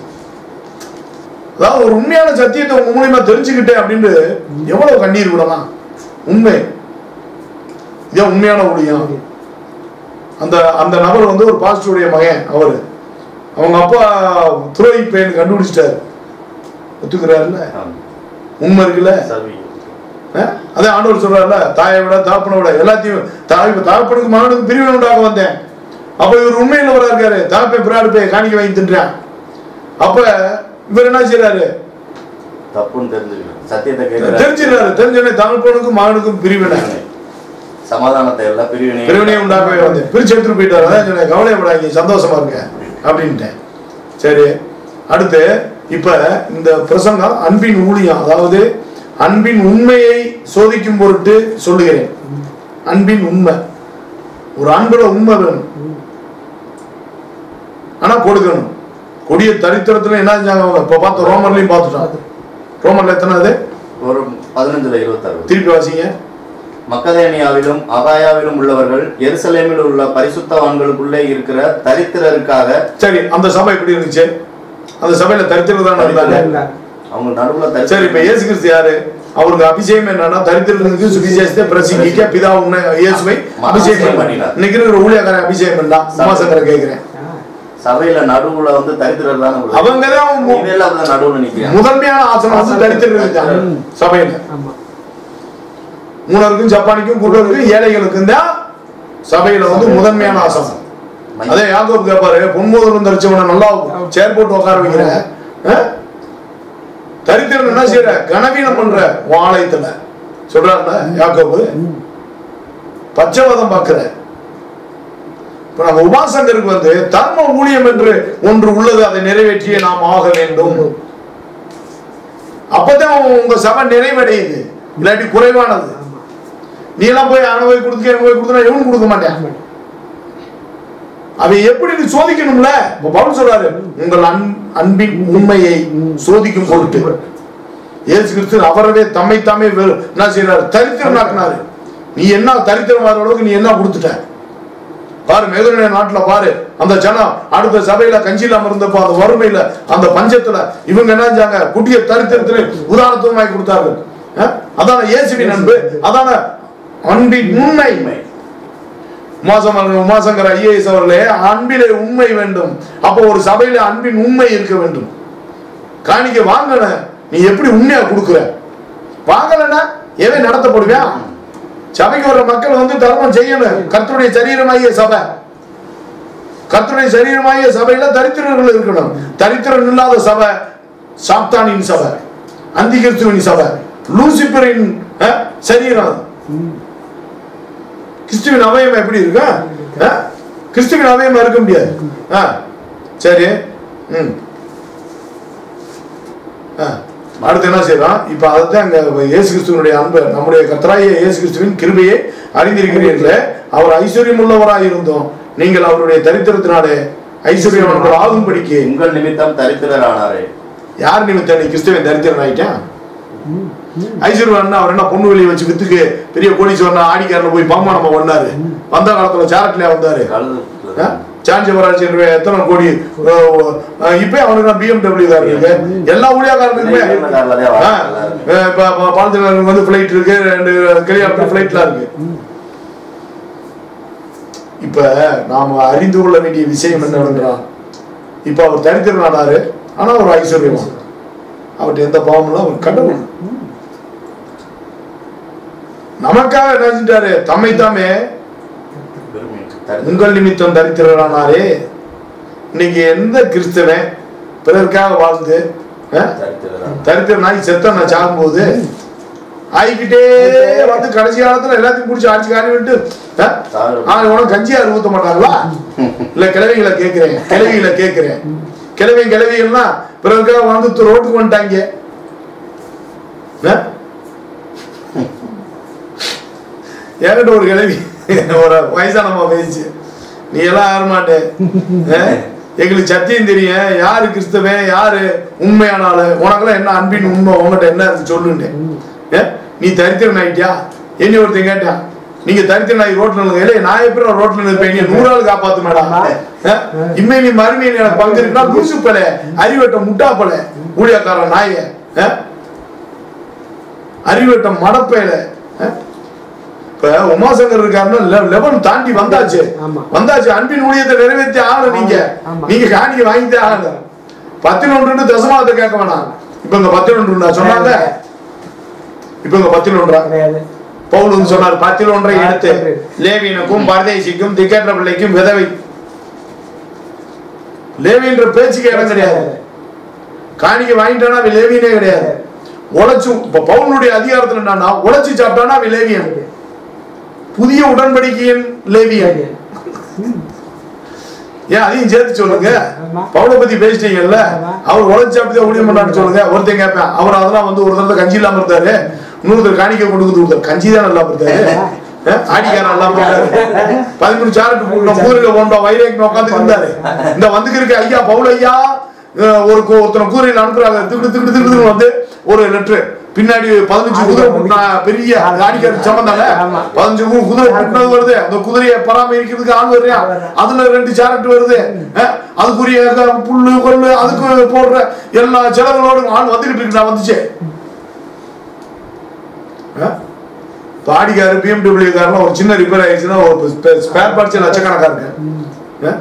அதாவது ஒரு உண்மையான சத்தியத்தை உங்க மூலியமா தெரிஞ்சுக்கிட்டேன் அப்படின்னு எவ்வளவு கண்ணீர் விடலாம் உண்மை இதான் உண்மையான ஊழியம் அந்த அந்த நபர் வந்து ஒரு பாஸ்டருடைய மகன் அவரு அவங்க அப்பா துறை பெயின் கண்டுபிடிச்சிட்டாரு ஒத்துக்கிறாருல்ல ஆம். உண்மை இருக்குல்ல சபை. அஹ்? அதே ஆண்டவர் சொல்றாருல தாயை விட தாப்பனை விட எல்லாத்தையும் தாய் தாப்பனுக்கு மகனுக்கு பிரிவினை உண்டாக வந்தேன் அப்ப இவர் உண்மையில வர இருக்காரு தாப்பை பிராடு போய் காணிக்க வாங்கி தின்றான் அப்ப இவர் என்ன செய்யறாரு தப்புன்னு தெரிஞ்சுக்கணும் சத்தியத்தை கேட்கிற தெரிஞ்சிடறாரு தெரிஞ்சோடனே தகப்பனுக்கும் மகனுக்கும் பிரிவினை சமாதானத்தை எல்லாம் பிரிவினை பிரிவினையை உண்டாக்கவே வந்து பிரிச்சு எடுத்துட்டு போயிட்டாரு அதான் சொன்னேன் கவலைப்படாதீங்க சந்தோஷமா இருங்க அப்படின்ட்டேன் சரி அடுத்து இப்ப இந்த பிரசங்கம் அன்பின் ஊழியம் அதாவது அன்பின் உண்மையை சோதிக்கும் பொருட்டு சொல்லுகிறேன் அன்பின் உண்மை ஒரு அன்புல உண்மை வேணும் ஆனா கொடுக்கணும் கொடிய தரித்திரத்துல என்ன செஞ்சாங்க அவங்க இப்ப பார்த்த ரோமர்லயும் பார்த்துட்டோம் ரோமர்ல எத்தனை அது ஒரு பதினஞ்சுல இருபத்தாறு திருப்பி வாசிங்க மக்கதேனியாவிலும் அகாயாவிலும் உள்ளவர்கள் எருசலேமில் உள்ள பரிசுத்தவான்களுக்குள்ளே இருக்கிற தரித்திரருக்காக சரி அந்த சபை எப்படி இருந்துச்சு அந்த சபையில தரித்திரம் தானே இருந்தாங்க இல்ல. அவங்க நடுவுல சரி தரித்திரம் இப்ப இயேசு கிறிஸ்து யாரு அவருக்கு அபிஷேகம் என்னன்னா தரித்திரனுக்கு சுவிசேஷத்தை பிரசங்கிக்க பிதா உன்னை இயேசுவை அபிஷேகம் அபிஷேகம் பண்ணினார் பண்ணினார். இன்னைக்கு இருக்கிற ஊழியக்காரன் அபிஷேகம் பண்ணா உமாசங்கரை கேட்கிறேன் ஆ. சபையில நடுவுல வந்து தரித்திரர் தானே உள்ளது. அவங்கதான் மு- இவெல்லாம் அப்பதான் நடுவுல நிக்கிறாங்க முதன்மையான ஆசனம் வந்து தரித்திரம் இருக்காங்க ம். சபையில ஆமா மூணருக்கும் ஜப்பானிக்கும் குருடருக்கும் ஏழைகளுக்கும் தான் சபையில வந்து முதன்மையான ஆசனம் அதே யாக்கோப் கேப்பாரு பொன்மோதரம் தரிச்சவனை நல்லா சேர் போட்டு உட்கார வைக்கிற ஆ? தரித்திரம் என்ன செய்யற கனவீனம் பண்ற வாழைத்துல சொல்றாருல யாக்கோபு பச்சைவாதம் பார்க்கிற இப்ப நம்ம உபாசகருக்கு வந்து தர்ம ஊழியம் என்று ஒன்று உள்ளது அதை நிறைவேற்றியே நாம் ஆக வேண்டும் அப்பதான் உங்க சபை நிறைவடையுது இல்லாட்டி குறைவானது ஆமா நீ எல்லாம் போய் அவனை போய் கொடுத்து எனக்கு போய் கொடுத்தா எவனும் கொடுக்க மாட்டேன் ஆமா. அவன் எப்படி நீ சோதிக்கணும்ல இப்ப பவுல் சொல்றாரு உங்கள் அன் அன்பின் உண்மையை சோதிக்கும் பொருட்டு இயேசு கிறிஸ்து அவரவே தம்மை தாமே வெறு- என்ன செய்யறாரு தரித்திரனாக்குனாரு நீ என்ன தரித்திரம் வர அளவுக்கு நீ என்ன கொடுத்துட்ட பாரு மேகனுடைய நாட்டுல பாரு அந்த ஜனம் அடுத்த சபையில கஞ்சி இல்லாம இருந்தப்போ அந்த வறுமையில அந்த பஞ்சத்துல இவங்க என்ன செஞ்சாங்க குட்டிய தரித்திரத்துல உதாரணத்துவமாய் கொடுத்தார்கள் அஹ்? அதான இயேசுவின் அன்பு அதான அன்பின் உண்மை உமாசம் உமாசங்கர் ஐஏஎஸ் அவர்களே அன்பிலே உண்மை வேண்டும் அப்போ ஒரு சபையில அன்பின் உண்மை இருக்க வேண்டும் காணிக்க வாங்கல நீ எப்படி உண்மையா கொடுக்குற வாங்கலன்னா எவன் நடத்தப்படுவியா சபைக்கு வர்ற மக்கள் வந்து தர்மம் செய்யணும் கர்த்தருடைய சரீரமாகிய சபை கர்த்தருடைய சரீரமாகிய சபையில தரித்திரர்கள் இருக்கணும் தரித்திரம் இல்லாத சபை சாப்தானின் சபை அந்தி கிறிஸ்துவின் சபை லூசிபரின் அஹ், சரீரம் கிறிஸ்துவின் அவயம் எப்படி இருக்கு அஹ்? கிறிஸ்துவின் அவயமா இருக்க முடியாது ஆ சரி ம் ஆ. அடுத்து என்ன செய்யறோம் இப்ப அதைத்தான் அங்க இயேசு கிறிஸ்துவனுடைய அன்பு நம்முடைய கர்த்தராகிய இயேசு கிறிஸ்துவின் கிருபையை அறிந்திருக்கிறீர்களே அவர் ஐஸ்வர்யம் உள்ளவராய் இருந்தோம் நீங்கள் அவருடைய தரித்திரத்தினாலே ஐஸ்வர்யவான்கள் ஆகும்படிக்கு உங்கள் நிமித்தம் தரித்திரரானாரே யார் நிமித்தம் நீ கிறிஸ்துவன் தரித்திரன் ஆயிட்டான் ஐஸ்வர்யவான் அவர் என்ன பொண்ணு வெளியே வச்சு வித்துக்கு பெரிய கோடீஸ்வரன் ஆடிக்காரன போய் பாமானமா பண்ணாரு வந்த காலத்துல சாரட்லயா வந்தாரு கழுது சாஞ்சிவராஜ் என்ற எத்தனை கோடி அஹ், இப்ப அவனுக்கு நான் பிஎம்டபிள்யூ தான் இருக்கு எல்லா ஊழியக்காரனுக்குமே பிஎம்டபிள்யூ ஆ, அஹ், இப்ப இப்ப பாலத்தினருக்கு வந்து ஃபிளைட் இருக்கு ரெண்டு கல்யாணம் ஃபிளைட்லாம் இருக்கு இப்ப நாம அறிந்து கொள்ள வேண்டிய விஷயம் என்னவென்றால் இப்ப அவர் தரித்திரம் ஆனாரு ஆனா ஒரு ஐஸ்வர்யமா அவர்கிட்ட எந்த பாவமும் இல்லை அவர் கடவுள் நமக்காக என்ன செஞ்சிட்டாரு தம்மை தாமே உங்கள் நிமித்தம் தரித்திரரானாரே இன்னைக்கு எந்த கிறிஸ்தவன் பிறருக்காக வாழ்ந்து அஹ், தரித்திரனாகி செத்த நான் சாகும்போது ஆயிக்கிட்டே வந்து கடைசி காலத்துல எல்லாத்தையும் பிடிச்சி அடிச்சு காணி விட்டு அஹ், ஆ, உனக்கு கஞ்சியார் ஊத்த மாட்டாங்களா இல்ல கிழவிகளை கேட்கிறேன் கிழவிகளை கேட்கிறேன் கிழவி கிழவிகள்லாம் பிறருக்காக வந்து ரோட்டுக்கு வந்துட்டாங்க அஹ்? என்கிட்ட ஒரு கிழவி ஒரு வயசானம்மா பேச்சு நீ எல்லாம் யார மாட்டே அஹ்? எங்களுக்கு சத்தியம் தெரியும் யாரு கிறிஸ்தவன் யாரு உண்மையான ஆளு உனக்கெல்லாம் என்ன அன்பின் உண்மை உங்ககிட்ட என்ன இருக்கு சொல்லுண்டேன் அஹ்? நீ தரித்திரன் ஆயிட்டியா என்ன ஒருத்தன் கேட்டான் நீங்க தரித்திரன் ஆகி ரோட்ல நில்லுங்க இல்லையே நான் எப்படி ரோட்ல நிற்பேன் நூறு ஆள் காப்பாத்து மேடம் இம்மே நீ மறுமையில் எனக்கு பங்கு இருக்குன்னா லூசு பல அறிவட்ட முட்டா பல ஊழியக்காரன் நாய அஹ்? அறிவட்ட மடப்பையில அஹ்? இப்ப உமாசங்கர் இருக்காருன்னா லெவல் தாண்டி வந்தாச்சு ஆமா. வந்தாச்சு அன்பின் ஊழியத்தை நிறைவேற்றி ஆகணும் நீங்க ஆமா. நீங்க காணிக்க வாங்கிட்டே ஆகணும் பத்தினொன்று தசமாவத்தை கேட்க வேணாம் இப்ப இங்க பத்தினொன்று சொன்னாங்க இப்ப இங்க பத்தினொன்றா கிடையாது பவுல் வந்து சொன்னார் பத்தில் ஒன்றை எடுத்து லேவியனுக்கும் பரதேசிக்கும் திக்கற்ற பிள்ளைக்கும் விதவை லேவின்ற பேச்சுக்கு இடம் கிடையாது காணிக்க வாங்கிட்டானா அவன் லேவியனே கிடையாது உழைச்சு இப்ப பவுனுடைய அதிகாரத்துல என்னன்னா உழைச்சு சாப்பிட்டானா அவன் லேவியன் புதிய உடன்படிக்கையின் லேவியன் ஏன் அதையும் சேர்த்து சொல்லுங்க ஆமா. பவுலை பத்தி பேசிட்டீங்கல்ல ஆமா. அவர் உழைச்சு அப்படிதான் ஊழியம் பண்ணான்னு சொல்லுங்க ஒருத்தன் கேட்பேன் அவர் அதெல்லாம் வந்து ஒரு தடவை கஞ்சி இல்லாம இருந்தாரு இன்னொருத்தர் காணிக்க கொண்டு வந்து கொடுத்தாரு கஞ்சி தான் நல்லா இருந்தாரு அஹ், ஆடிக்காரன் நல்லா இருந்தாரு பதிமூணு சாரட்டு போட்டோம் கூரையில போண்டோம் வைரேக்கு உட்காந்து இருந்தாரு இந்த வந்துக்கு இருக்க ஐயா பவுல் ஐயா அஹ், ஒரு கு- ஒருத்தனை கூரையில அனுப்புறாங்க திட்டு திட்டு திட்டு வந்து ஒரு லெட்ரு பின்னாடி பதினஞ்சு குதிரை கூட்டினா பெரிய ஆடிக்காரன் சம்பந்தாங்க ஆமா. பதினஞ்சு கு- குதிரை கூட்டினது வருது அந்த குதிரையை பராமரிக்கிறதுக்கு ஆள் வர்றியா அதுல ரெண்டு சாரட்டு வருது அஹ், அதுக்குரிய க- புல்லு கொல்லு அதுக்கு போடுற எல்லா செலவுகளோடும் ஆள் வந்துகிட்டு இருக்கு நான் வந்துச்சு அஹ்? இப்ப ஆடிக்காரு பிஎம்டபிள்யூ காரெல்லாம் ஒரு சின்ன ரிப்பேர் ஆயிடுச்சுன்னா ஒரு ஸ்பேர் பார்ட்ஸ் லட்சக்கணக்கா இருக்கு அஹ்?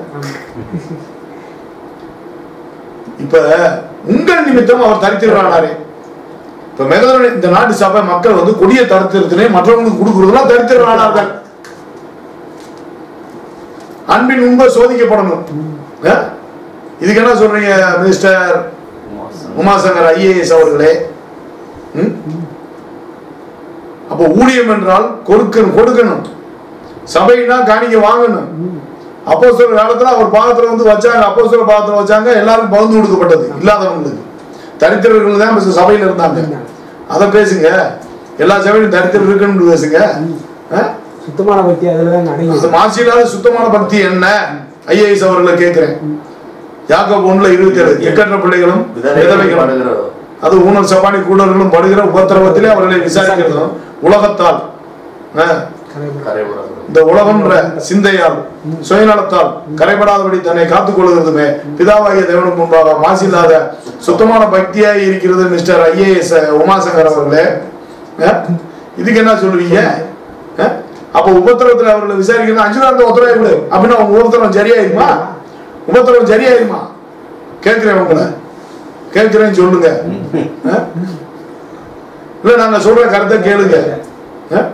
இப்ப உங்கள் நிமித்தம் அவர் தரித்திரரானாரே இப்ப மெகதோனி இந்த நாட்டு சபை மக்கள் வந்து கொடிய தரித்திரத்தினை மற்றவங்களுக்கு கொடுக்கறதுலாம் தரித்திரரானார்கள் அன்பின் உண்மை சோதிக்கப்படணும் அஹ்? இதுக்கு என்ன சொல்றீங்க மிஸ்டர் உமாசங்கர் ஐஏஎஸ் அவர்களே ம்? அப்போ ஊழியம் என்றால் கொடுக்கணும் கொடுக்கணும் சபைனா காணிக்க வாங்கணும் அப்போ சில காலத்துல அவர் பாகத்துல வந்து வச்சாங்க அப்போ சில பாகத்துல வச்சாங்க எல்லாருக்கும் பகிர்ந்து கொடுக்கப்பட்டது இல்லாதவங்களுக்கு தரித்திரர்கள் தான் இப்ப சபையில இருந்தாங்க அதை பேசுங்க எல்லா சபையிலும் தரித்திரம் இருக்குன்னு பேசுங்க ஆ? சுத்தமான பக்தி அதுல தான் அடங்கி அது மாசி இல்லாத சுத்தமான பக்தி என்ன ஐஏஎஸ் அவர்களை கேட்கிறேன் யாக்கோபு ஒண்ணுல இருபத்தி ஏழு எக்கற்ற பிள்ளைகளும் விதவைகளும் விதவைகள் அது ஊனர் சபானி கூடர்களும் படுகிற உபத்திரவத்திலே அவர்களை விசாரிக்கிறதும் உலகத்தால் ஆ, கரைபடாது இந்த உலகம்ன்ற சிந்தையால் சுயநலத்தால் கரைபடாதபடி தன்னை காத்துக் கொள்கிறதுமே பிதாவாகிய தேவனுக்கு முன்பாக மாசில்லாத சுத்தமான பக்தியாய் இருக்கிறது மிஸ்டர் ஐஏஎஸ் உமாசங்கர் அவர்களே அஹ், இதுக்கு என்ன சொல்லுவீங்க அஹ், அப்ப உபத்திரவத்துல அவர்களை விசாரிக்கணும் அஞ்சு நாள் உத்தரவை கொடு அப்படின்னா உங்க உபத்திரம் சரியாயிருமா உபத்திரவம் சரியாயிருமா கேட்கிறேன் உங்களை கேட்கிறேன்னு சொல்லுங்க அஹ்? இல்ல நாங்க சொல்ற கருத்தை கேளுங்க அஹ்?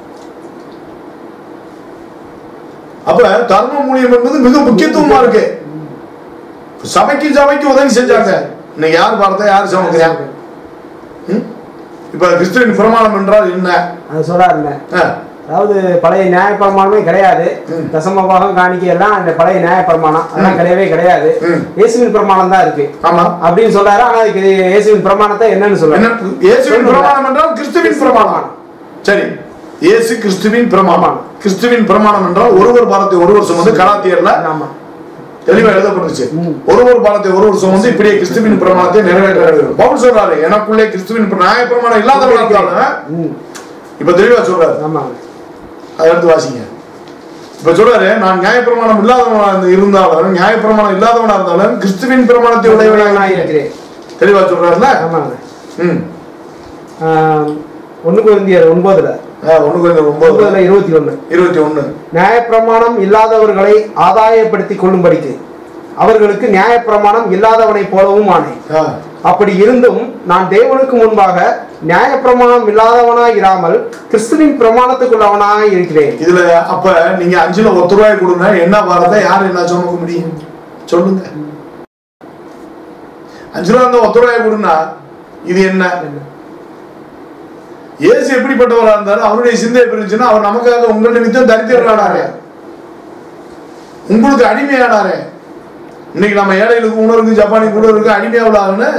அப்ப தர்ம மூலியம் என்பது மிக முக்கியத்துவமா இருக்கு சபைக்கு சபைக்கு உதவி செஞ்சாங்க இன்னைக்கு யார் பார்த்தா யார் சமைக்கிறாங்க ம்? இப்ப கிறிஸ்துவின் பிரமாணம் என்றால் என்ன அது சொல்றாருல்ல ஆ, அதாவது பழைய நியாயப்பிரமாணமே கிடையாது ம். தசம பாகம் காணிக்கை எல்லாம் அந்த பழைய நியாயப்பிரமாணம் அதெல்லாம் கிடையவே கிடையாது ம். இயேசுவின் பிரமாணம் தான் இருக்கு ஆமா அப்படின்னு சொல்றாரு ஆனா அதுக்கு இயேசுவின் பிரமாணத்தை என்னன்னு என்ன சொல்றாரு இயேசுவின் பிரமாணம் என்றால் கிறிஸ்துவின் பிரமாணம் சரி இயேசு கிறிஸ்துவின் பிரமாணம் கிறிஸ்துவின் பிரமாணம் என்றால் ஒருவர் பாரத்தை ஒருவர் சுமந்து கலாத்தியர்ல ஆமா தெளிவா எழுதப்பட்டுச்சு ம். ஒருவர் பாலத்தை ஒருவர் சுமந்து இப்படியே கிறிஸ்துவின் பிரமாணத்தை நிறைவேற்ற வேண்டும் பவுல் சொல்றாரு எனக்குள்ளே கிறிஸ்துவின் பிர- நியாய பிரமாணம் இல்லாதவனா இருந்தாலும் ம். இப்ப தெளிவா சொல்றாரு ஆமாங்க அதை எடுத்து வாசிங்க இப்ப சொல்றாரு நான் நியாயப்பிரமாணம் இல்லாதவனா இருந்து- இருந்தாலும் நியாயப்பிரமாணம் இல்லாதவனா இருந்தாலும் கிறிஸ்துவின் பிரமாணத்தை உடையவனாக நான் இருக்கிறேன் இருக்கிறேன் தெளிவா சொல்றாருல ஆமாங்க ம் ஆஹ், ஒண்ணு குருந்தியர் ஒன்பதுல ஆ, ஒண்ணு கொஞ்சம் ஒன்பது ஒன்பதுல இருபத்தி ஒண்ணு இருபத்தி ஒண்ணு நியாயப்பிரமாணம் இல்லாதவர்களை ஆதாயப்படுத்திக் கொள்ளும்படிக்கு அவர்களுக்கு நியாயப்பிரமாணம் இல்லாதவனைப் போலவும் ஆனேன் ஆ, அப்படி இருந்தும் நான் தேவனுக்கு முன்பாக நியாயப்பிரமாணம் இல்லாதவனாய் இராமல் கிறிஸ்துவின் பிரமாணத்துக்குள்ளவனாய் இருக்கிறேன் இதுல அப்ப நீங்க அஞ்சுல ஒத்து ரூபாய் கொடுங்க என்ன வாரத்தை யாரு என்ன சுமக்க முடியும் சொல்லுங்க அஞ்சு ரூபா இருந்தா ஒத்து ரூபாய் கொடுனா இது என்ன இயேசு எப்படிப்பட்டவரா இருந்தாரு அவருடைய சிந்தை எப்படி இருந்துச்சுன்னா அவர் நமக்காக உங்கள்ட்ட நித்தம் தரித்திரரானாரே உங்களுக்கு அடிமையானாரே இன்னைக்கு நம்ம ஏழைகளுக்கு உணர்வுக்கு ஜப்பானி கூட இருக்கு அடிமையாவலான்னு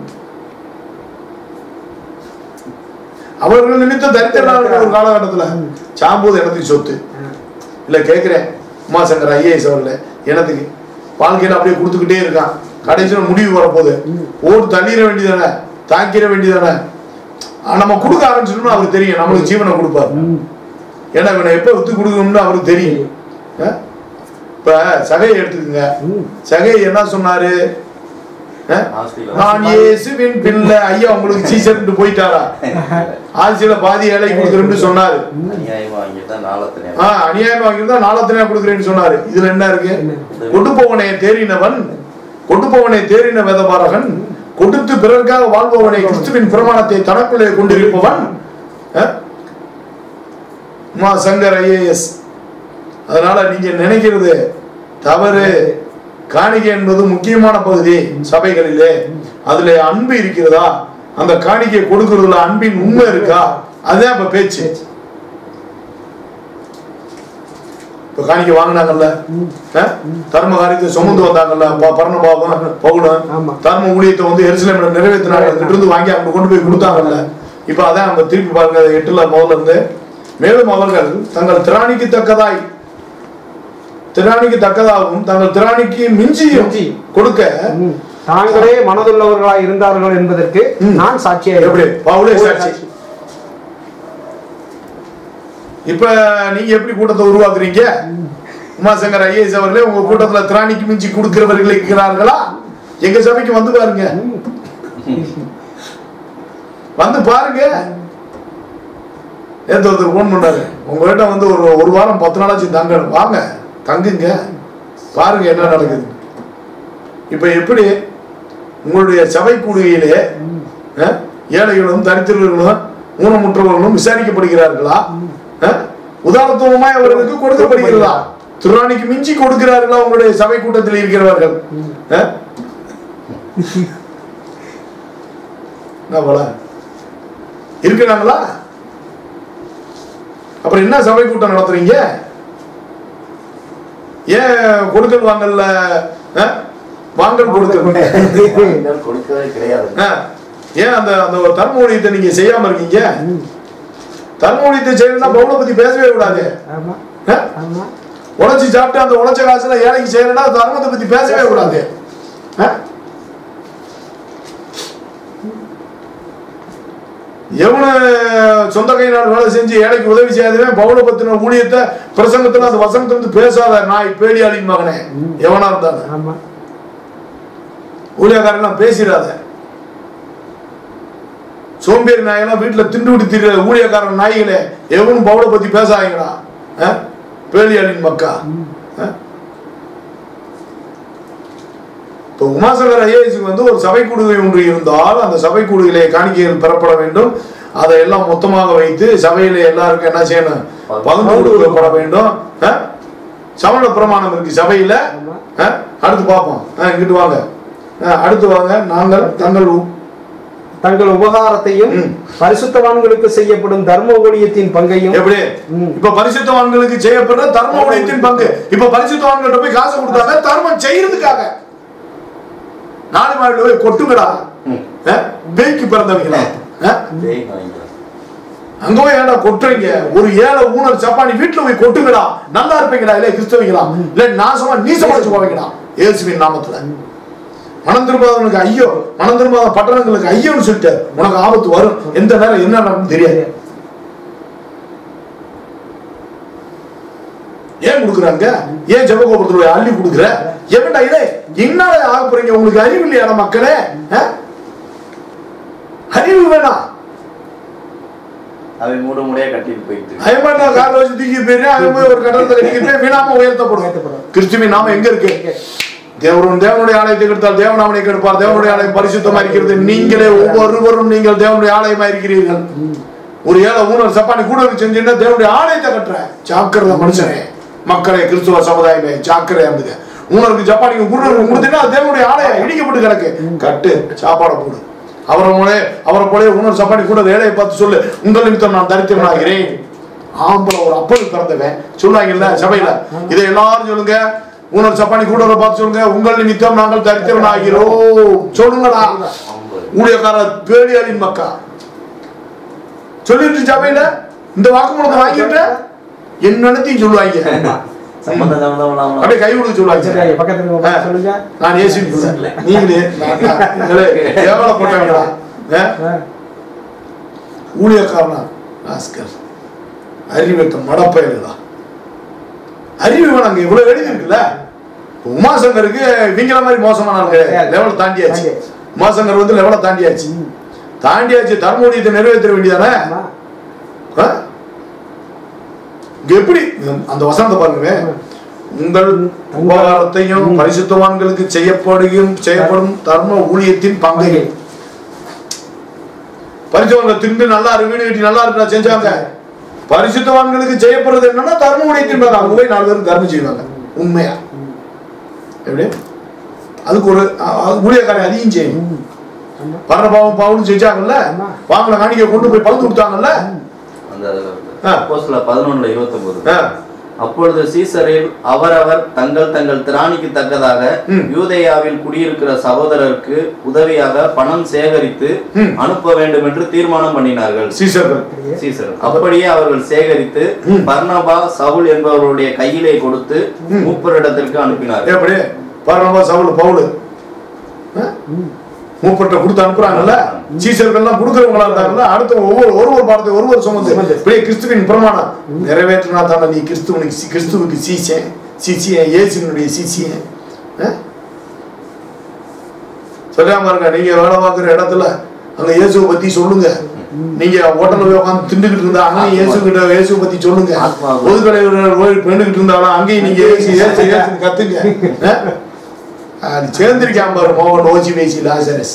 அவர்கள் நிமித்தம் தரித்திரனான ஒரு காலகட்டத்துல சாம்போது எனத்துக்கு சொத்து இல்ல கேக்குறேன் உமாசங்கர் ஐஏஎஸ் அவர்கள எனத்துக்கு வாழ்க்கையில அப்படியே கொடுத்துக்கிட்டே இருக்கான் கடைசியில முடிவு வரப்போகுது ஓட்டு தள்ளிட வேண்டியதானே தாக்கிட வேண்டியதானே ஆனா, நம்ம கொடுக்க ஆரம்பிச்சிட்டோம்னா அவருக்கு தெரியும் நம்மளுக்கு ஜீவனை கொடுப்பாரு ஏன்னா இவனை எப்ப வித்து கொடுக்கணும்னு அவருக்கு தெரியும் ஆ? இப்ப சகையை எடுத்துக்கங்க சகை என்ன சொன்னாரு ஆ? ஆஸ்திரேலியா. நான் இயேசுவின் பிள்ளை ஐயா உங்களுக்கு சீசன் போயிட்டாரா ஆட்சியில பாதி ஏழை கொடுக்குறேன்னு சொன்னாரு அநியாயமா வாங்கிட்டு நாளத்தினே ஆ அநியாயம் வாங்கியிருந்தா நாளத்தினா கொடுக்குறேன்னு சொன்னாரு இதுல என்ன இருக்கு கொடுப்பவனை தேறினவன் கொடுப்பவனை தேறின வேதபாரகன் கொடுத்து பிறருக்காக வாழ்பவனை கிறிஸ்துவின் பிரமாணத்தை தனக்குள்ளே கொண்டிருப்பவன் ஆ? மா சங்கர் ஐஏஎஸ் அதனால நீங்க நினைக்கிறது தவறு காணிக்கை என்பது முக்கியமான பகுதி சபைகளிலே அதுல அன்பு இருக்கிறதா அந்த காணிக்கை கொடுக்கறதுல அன்பின் உண்மை இருக்கா அதுதான் இப்ப பேச்சு இப்ப காணிக்கை வாங்கினாங்கல்ல ஆ? தர்ம காரியத்தை சுமந்து வந்தாங்கல்ல ப- பரணபாபம் பவுனம் ஆமா. தர்ம ஊழியத்தை வந்து எருசலேம்ல நிறைவேற்றினாங்க அங்கிட்டு இருந்து வாங்கி அங்க கொண்டு போய் கொடுத்தாங்கல்ல இப்ப அதான் அவங்க திருப்பி பாருங்க அதை எட்டுல முதல்ல இருந்து மேலும் அவர்கள் தங்கள் திராணிக்கு தக்கதாய் திராணிக்கு தக்கதாகவும் தங்கள் திராணிக்கு மிஞ்சியும் மிஞ்சி. கொடுக்க ம். தாங்களே மனதுள்ளவர்களாய் இருந்தார்கள் என்பதற்கு ம். நான் சாட்சியா எப்படி இருக்கிறேன். பவுலே சாட்சி இப்ப நீங்க எப்படி கூட்டத்தை உருவாக்குறீங்க உமாசங்கர் ஐஏஎஸ் அவர்களே உங்க கூட்டத்துல திராணிக்கு மிஞ்சி கொடுக்கிறவர்கள் இருக்கிறார்களா எங்க சபைக்கு வந்து பாருங்க வந்து பாருங்க நேத்து ஒருத்தர் ஃபோன் பண்ணாரு உங்ககிட்ட வந்து ஒரு ஒரு வாரம் பத்து நாளாச்சு தங்க வாங்க தங்குங்க பாருங்க என்ன நடக்குது இப்ப எப்படி உங்களுடைய சபை கூடுகையிலே அஹ், ஏழைகளும் தரித்திரர்களும் ஊனமுற்றவர்களும் விசாரிக்கப்படுகிறார்களா அஹ், உதாரணத்துவமாய் அவர்களுக்கு கொடுக்கப்படுகிறதா திருவாணிக்கு மிஞ்சி கொடுக்கிறார்களா உங்களுடைய சபை கூட்டத்தில் இருக்கிறவர்கள் அஹ்? என்ன போல இருக்கிறாங்களா அப்புறம் என்ன சபை கூட்டம் நடத்துறீங்க ஏன் கொடுக்கல் வாங்கல்ல அஹ், வாங்கல் கொடுக்கல் கொடுக்கவே கிடையாது ஆ, ஏன் அந்த அந்த ஒரு தர்ம ஊழியத்தை நீங்க செய்யாம இருக்கீங்க தர்ம ஊழியத்தை செய்யணும்னா பவுலை பத்தி பேசவே கூடாது ஆமா ஆ? ஆமா உழைச்சி சாப்பிட்டு அந்த உழைச்ச காசுல ஏழைக்கு செய்யணும்னா தர்மத்தை பத்தி பேசவே கூடாது ஆ? எவனு சொந்த கையினால் வேலை செஞ்சு ஏழைக்கு உதவி செய்யாதவன் பவுல பத்தின ஊழியத்தை பிரசங்கத்துல அந்த வசனத்துல இருந்து பேசாத நாய் பேடியாளின் மகனே எவனா இருந்தாங்க ஆமா ஊழியக்காரன் பேசிடாத சோம்பேறி நாயெல்லாம் வீட்டுல திண்டு விட்டு திரிகிற ஊழியக்காரன் நாய்களே எவனும் பவுல பத்தி பேசாதீங்களா ஆ? பேடியாளின் மக்கா ஆ? இப்போ உமாசங்கர் ஐஏஎஸ்க்கு வந்து ஒரு சபை கூடுகை ஒன்று இருந்தால் அந்த சபை கூடுகையிலே காணிக்கைகள் பெறப்பட வேண்டும் அதை எல்லாம் மொத்தமாக வைத்து சபையில எல்லாருக்கும் என்ன செய்யணும் பகிர்ந்து கொடுக்கப்பட வேண்டும் ஆ? சமண பிரமாணம் இருக்கு சபையில ஆ? அடுத்து பார்ப்போம் ஆ, இங்கிட்டு வாங்க ஆ, அடுத்து வாங்க நாங்கள் தங்கள் உ- தங்கள் உபகாரத்தையும் ம். பரிசுத்தவான்களுக்கு செய்யப்படும் தர்ம ஊழியத்தின் பங்கையும் எப்படி ம். இப்ப பரிசுத்தவான்களுக்கு செய்யப்படுற தர்ம ஊழியத்தின் பங்கு இப்ப பரிசுத்தவான்கள்ட்ட போய் காசு கொடுத்தாங்க தர்மம் செய்யறதுக்காக நாலு மாடு போய் கொட்டுங்கடா ம். ஆ? பேய்க்கு பிறந்தவங்களா ஆ? பேய் நாய்ங்களா? அங்க போய் ஏன்டா கொட்டுறீங்க ஒரு ஏழை ஊனர் சப்பானி வீட்டுல போய் கொட்டுங்கடா நல்லா இருப்பீங்களா இல்ல கிறிஸ்தவங்களா இல்ல நாசமா நீசமாச்சு போவீங்களா இயேசுவின் நாமத்துல மனம் திரும்பாதவனுக்கு ஐயோ மனம் திரும்பாத பட்டணங்களுக்கு ஐயோன்னு சொல்லிட்டு உனக்கு ஆபத்து வரும் எந்த நேரம் என்ன நடக்கும் தெரியாது ஏன் கொடுக்குறாங்க ஏன் ஜெபகோபுரத்துல போய் அள்ளி கொடுக்குற எவன்டா இதே என்னால ஆக போறீங்க உங்களுக்கு அறிவு இல்லையா மக்களே ஆ? அறிவு வேணாம் அவன் மூட முடியா கட்டிட்டு போயிட்டு அயமாட்டா கால் வச்சு தூக்கி போயிரு அவன் போய் ஒரு கட்டடத்துல நிக்கிட்டு வீணாம உயர்த்தப்படும் உயர்த்தப்படும். கிறிஸ்துவின் நாமம் எங்க இருக்கு தேவன் தேவனுடைய ஆலயத்தை கெடுத்தால் தேவன் அவனை கெடுப்பார் தேவனுடைய ஆலயம் பரிசுத்தமா இருக்கிறது நீங்களே ஒவ்வொருவரும் நீங்கள் தேவனுடைய ஆலயமா இருக்கிறீர்கள் ஒரு ஏழை ஊனர் சப்பானி கூட செஞ்சுன்னா தேவனுடைய ஆலயத்தை கட்டுற ஜாக்கிரதை மனுஷனே மக்களே கிறிஸ்துவ சமுதாயமே ஜாக்கிரதை இருந்துங்க ஊனருக்கு ஜப்பானிக்கு குருனருக்கு கொடுத்தீங்கன்னா அது தேவனுடைய ஆலயம் இடிக்கப்பட்டு கிடக்கு கட்டு சாப்பாடை போடு அவரை போலே அவரை போலே உணர் சப்பானி கூட வேலையை பார்த்து சொல்லு உங்கள் நிமித்தம் நான் தரித்திரனாகிறேன் ஆம்பளை ஒரு அப்பனுக்கு பிறந்தவன் சொல்லுவாங்கல்ல சபையில இதை எல்லாரும் சொல்லுங்க உணர் சப்பானி கூட பார்த்து சொல்லுங்க உங்கள் நிமித்தம் நாங்கள் தரித்திரனாகிறோம் சொல்லுங்கடா ஊழியக்கார பேடியாளின் மக்கா சொல்லிட்டு சபையில இந்த வாக்குமூலத்தை வாங்கிட்டு என்னன்னு சொல்லுவாங்க சம்பந்தம் சம்பந்தம் இல்லாம அப்படியே கை கொடுக்க சரி, சொல்லுவாங்க ஐயா, பக்கத்துல இருக்க ஆ. சொல்லுங்க நான் ஏசி நீங்களே நீங்களே எவ்வளவு போட்டாங்களா ஆ. ஊழியக்காரனா ஆஸ்கர் அறிவற்ற மடப்பயலுடா அறிவு வேணாங்க இவ்வளவு எழுதி இருக்குல்ல இப்ப உமாசங்கருக்கு இவங்கள மாதிரி மோசமானவங்க லெவல் தாண்டியாச்சு தாண்டியாச்சு. உமாசங்கர் வந்து லெவலை தாண்டியாச்சு தாண்டியாச்சு தர்மபுரியத்தை நிறைவேற்ற வேண்டியதானே ஆமா. ஆ? இங்க எப்படி அந்த வசனத்தை பாருங்க உங்கள் உபகாரத்தையும் பரிசுத்தவான்களுக்கு செய்யப்படும் செய்யப்படும் தர்ம ஊழியத்தின் பங்கை பரிசுத்தவான்கள் திண்டு நல்லா இருக்கு வீடு கட்டி நல்லா இருக்கா செஞ்சாங்க பரிசுத்தவான்களுக்கு செய்யப்படுறது என்னன்னா தர்ம ஊழியத்தின் பங்கு அவங்க போய் நாலு பேருக்கு தர்மம் செய்வாங்க உண்மையா எப்படி அதுக்கு ஒரு அ- அ- ஊழியக்காரன் அதையும் செய்யும் ம். ஆமா. வர்ற பாவம் பாவம்னு செஞ்சாங்கல்ல ஆமா. வாங்கின காணிக்கை கொண்டு போய் பழுத்து கொடுத்தாங்கல்ல அந்த அதுல ஆ. அப்போஸ்தல பதினொன்னுல இருபத்தொன்பது ஆ. அப்பொழுது சீசரில் அவரவர் தங்கள் தங்கள் திராணிக்கு தக்கதாக ம். யூதேயாவில் குடியிருக்கிற சகோதரருக்கு உதவியாக பணம் சேகரித்து ம். அனுப்ப வேண்டும் என்று தீர்மானம் பண்ணினார்கள் சீசர்கள் சீசர் அப்படியே அவர்கள் சேகரித்து ம். பர்னபா சவுல் என்பவருடைய கையிலே கொடுத்து ம். மூப்பரிடத்திற்கு அனுப்பினார்கள் எப்படி பரணபா சவுல் பவுல் ம். மூப்பட்ட கொடுத்து அனுப்புறாங்கல்ல சீசர்கள்லாம் கொடுக்குறவங்களா இருந்தாங்கல்ல அடுத்த ஒவ்வொரு ஒரு ஒரு பாடத்தை ஒரு ஒரு சுமந்து சுமந்து. இப்படியே கிறிஸ்துவின் பிரமாணம் நிறைவேற்றினா தானே நீ கிறிஸ்துவனுக்கு சி- கிறிஸ்துவுக்கு சீசன் சீசியன் இயேசுனுடைய சீசியன் சொல்லாம இருங்க நீங்க வேலை பார்க்குற இடத்துல அங்க இயேசுவை பத்தி சொல்லுங்க நீங்க ஹோட்டல்ல போய் உட்காந்து திண்டுகிட்டு இருந்தா அங்க இயேசு கிட்ட இயேசுவை பத்தி சொல்லுங்க ஆத்மா. ஒதுக்கடை போய் பெண்ணுகிட்டு இருந்தாலும் அங்கேயும் நீங்க இயேசு இயேசு இயேசுன்னு கத்துங்க ஆ? அது சேர்ந்திருக்காம பாரு மோகன் ஓச்சி பேசி லாசரஸ்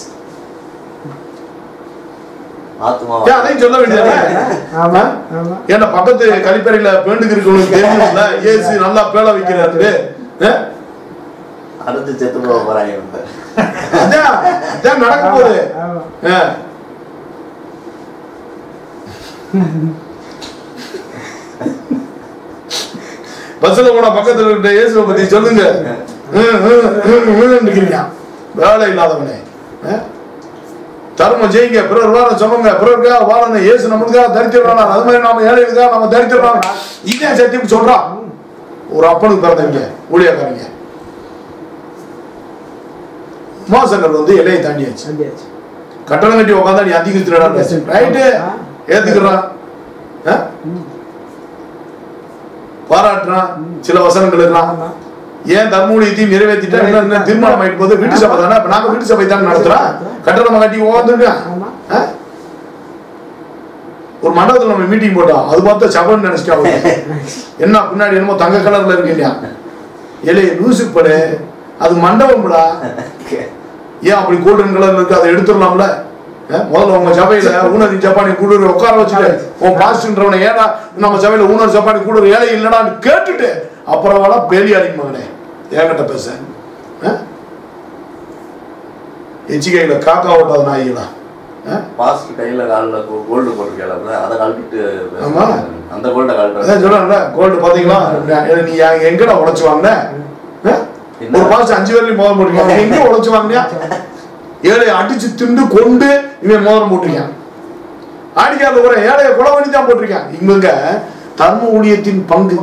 ஆத்மா ஏன் அதையும் சொல்ல வேண்டியது ஆமா ஆமா ஏன்னா பக்கத்து கழிப்பறையில பேண்டுக்கு இருக்கவனுக்கு தெரியும்ல இயேசு நல்லா பேள வைக்கிறாரு ஆ? அடுத்து செத்து போக போறாங்க இவங்க. அதான் அதான் நடக்க போகுது ஆமா ஆ. பஸ்ல போனா பக்கத்துல இருக்க இயேசுவை பத்தி சொல்லுங்க ஹம், ஹம், ஹம், ஹம் நிக்கிறீங்க. வேலை இல்லாதவனே ஆ? தர்மம் செய்யுங்க பிறர் வாரம் சொன்னங்க பிறருக்காக வாழணும் இயேசு நம்மளுக்காக தரித்திடுறாங்க அது மாதிரி நாம ஏழைகளுக்காக நம்ம தரித்திடுறாங்க இதான் சத்தியம் சொல்றான் ஒரு அப்பனுக்கு பிறந்தவங்க ஊழியக்காரங்க மாசங்கள் வந்து எல்லையை தாண்டியாச்சு சந்தியாச்சு கட்டணம் கட்டி உட்காந்தா நீ அதிகரிச்சுடா ரைட்டு ஏத்துக்கிறான் ஆ? பாராட்டுறான் சில வசனங்கள் இருக்கலாம் ஆமா. ஏன் தர்மூலியத்தையும் நிறைவேற்றிட்டா இன்னும் இன்னும் தீர்மானம் ஆயிட்டு போது வீட்டு சபை தானே இப்ப நாங்க வீட்டு சபை தானே நடத்துறோம் கட்டணம் கட்டி உட்காந்துருக்கேன் ஆமா. ஒரு மண்டபத்துல நம்ம மீட்டிங் போட்டோம் அது பார்த்தா சபைன்னு நினைச்சிட்டா அவங்க. என்ன பின்னாடி என்னமோ தங்க கலர்ல இருக்கு இல்லையா ஏலே லூசு படு அது மண்டபம்டா ஏன் அப்படி கோல்டன் கலர்ல இருக்கு அதை எடுத்துடலாம்ல அஹ், முதல்ல உங்க சபையில ஊனரி ஜப்பானி கூடுற உட்கார வச்சுட்டு உன் பாஸ்ட்ன்றவனை ஏடா நம்ம சபையில ஊனர் ஜப்பானி கூடுற ஏழை இல்லடான்னு கேட்டுட்டு அப்புறம் வேணா பேலி அடிக்க மகனே ஏங்கிட்ட பேச அஹ்? எச்சிக்கையில காக்கா ஓட்டாத நாய்களா அஹ்? பாஸ்ட் கையில கால்ல கோல்டு போட்டிருக்கல அதை கழட்டிட்டு ஆமா. அந்த கோல்ட அதான் கழட்டு சொல்றேன்ல கோல்டு பாத்தீங்களா ஏ, நீ அங்க எங்கடா உடைச்சு வாங்கின அஹ்? ஒரு பாஸ்ட் அஞ்சு பேர்லயும் மோதிரம் போட்டிருக்கான் எங்க உடைச்சு வாங்கினியா ஏழை அடிச்சு திண்டு கொண்டு இவன் மோதிரம் போட்டிருக்கான் ஆடிக்கால ஒரு ஏழைய கொலை பண்ணி தான் போட்டிருக்கான் இவங்க தர்ம ஊழியத்தின் பங்கு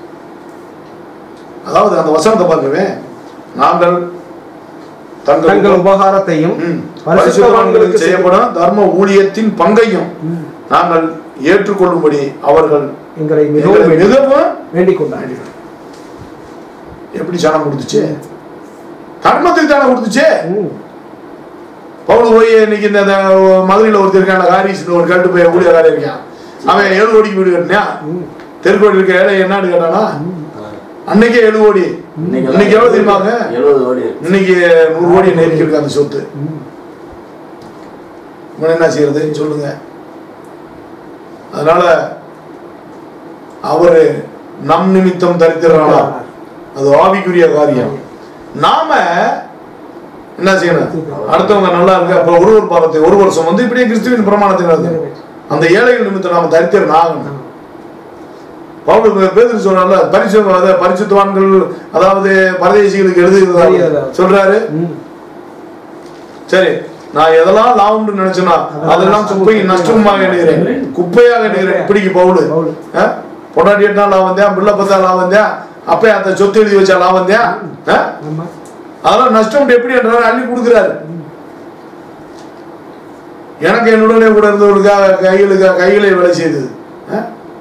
அதாவது அந்த வசனத்தை பாருங்கவே நாங்கள் தங்கள் தங்கள் உபகாரத்தையும் ம். பரிசுத்தவான்களுக்கு பரிசுத்தவான்களுக்கு செய்யப்படும் தர்ம ஊழியத்தின் பங்கையும் ம். நாங்கள் ஏற்றுக்கொள்ளும்படி அவர்கள் எங்களை மிகவும் எங்களை வேண்டி- மிகவும் வேண்டிக் கொண்டார்கள் எப்படி சனம் கொடுத்துச்சு தர்மத்துக்கு தானே கொடுத்துச்சு ம். பவுல் போய் இன்னைக்கு இந்த இந்த மதுரையில் ஒருத்தர் இருக்கான் ஹாரிஸ் ஒரு கட்டு போய் ஊழியக்காரன் இருக்கான் அவன் ஏழு கோடிக்கு வீடு கட்டினான் ம். தெருக்கோடி இருக்க ஏழை என்னன்னு கேட்டானா அன்னைக்கே ஏழு கோடி இன்னைக்கு எவ்வளவு தெரியுமாங்க எழுபது கோடி இருக்கு. இன்னைக்கு நூறு கோடி நெருக்கி இருக்கு அந்த சொத்து ம். இவன் என்ன செய்யறது சொல்லுங்க அதனால அவரு நம் நிமித்தம் தரித்திரனா அது ஆவிக்குரிய காரியம் நாம என்ன செய்யணும் அடுத்தவங்க நல்லா இருக்கு அப்ப ஒரு ஒரு பாவத்தை ஒரு வருஷம் வந்து இப்படியே கிறிஸ்துவின் பிரமாணத்தை நடத்து அந்த ஏழைகள் நிமித்தம் நாம தரித்திரன் ஆகணும் பவுல் பேதர் சொல்றாருல பரிசு அதாவது பரிசுத்தவான்கள் அதாவது பரதேசிகளுக்கு எழுதுகிறதா எழுதுகிறதா. சொல்றாரு ம். சரி நான் எதெல்லாம் லாபம்னு நினைச்சேனா அதெல்லாம் குப்பை நஷ்டமாக எண்ணுகிறேன் குப்பையாக எண்ணுகிறேன் இப்படிக்கு பவுலு பவுலு. ஆ? பொண்டாட்டி எட்டா லாபம் தான் பிள்ளை பத்தா லாபம் தான் அப்பே அந்த சொத்து எழுதி வச்சா லாபம் தான் ஆ? ஆமா. அதெல்லாம் நஷ்டம் எப்படி என்றாரு அள்ளி கொடுக்குறாரு எனக்கு என்னுடனே கூட இருந்தவர்களுக்காக கைகளுக்கு கைகளை வேலை செய்தது ஆ?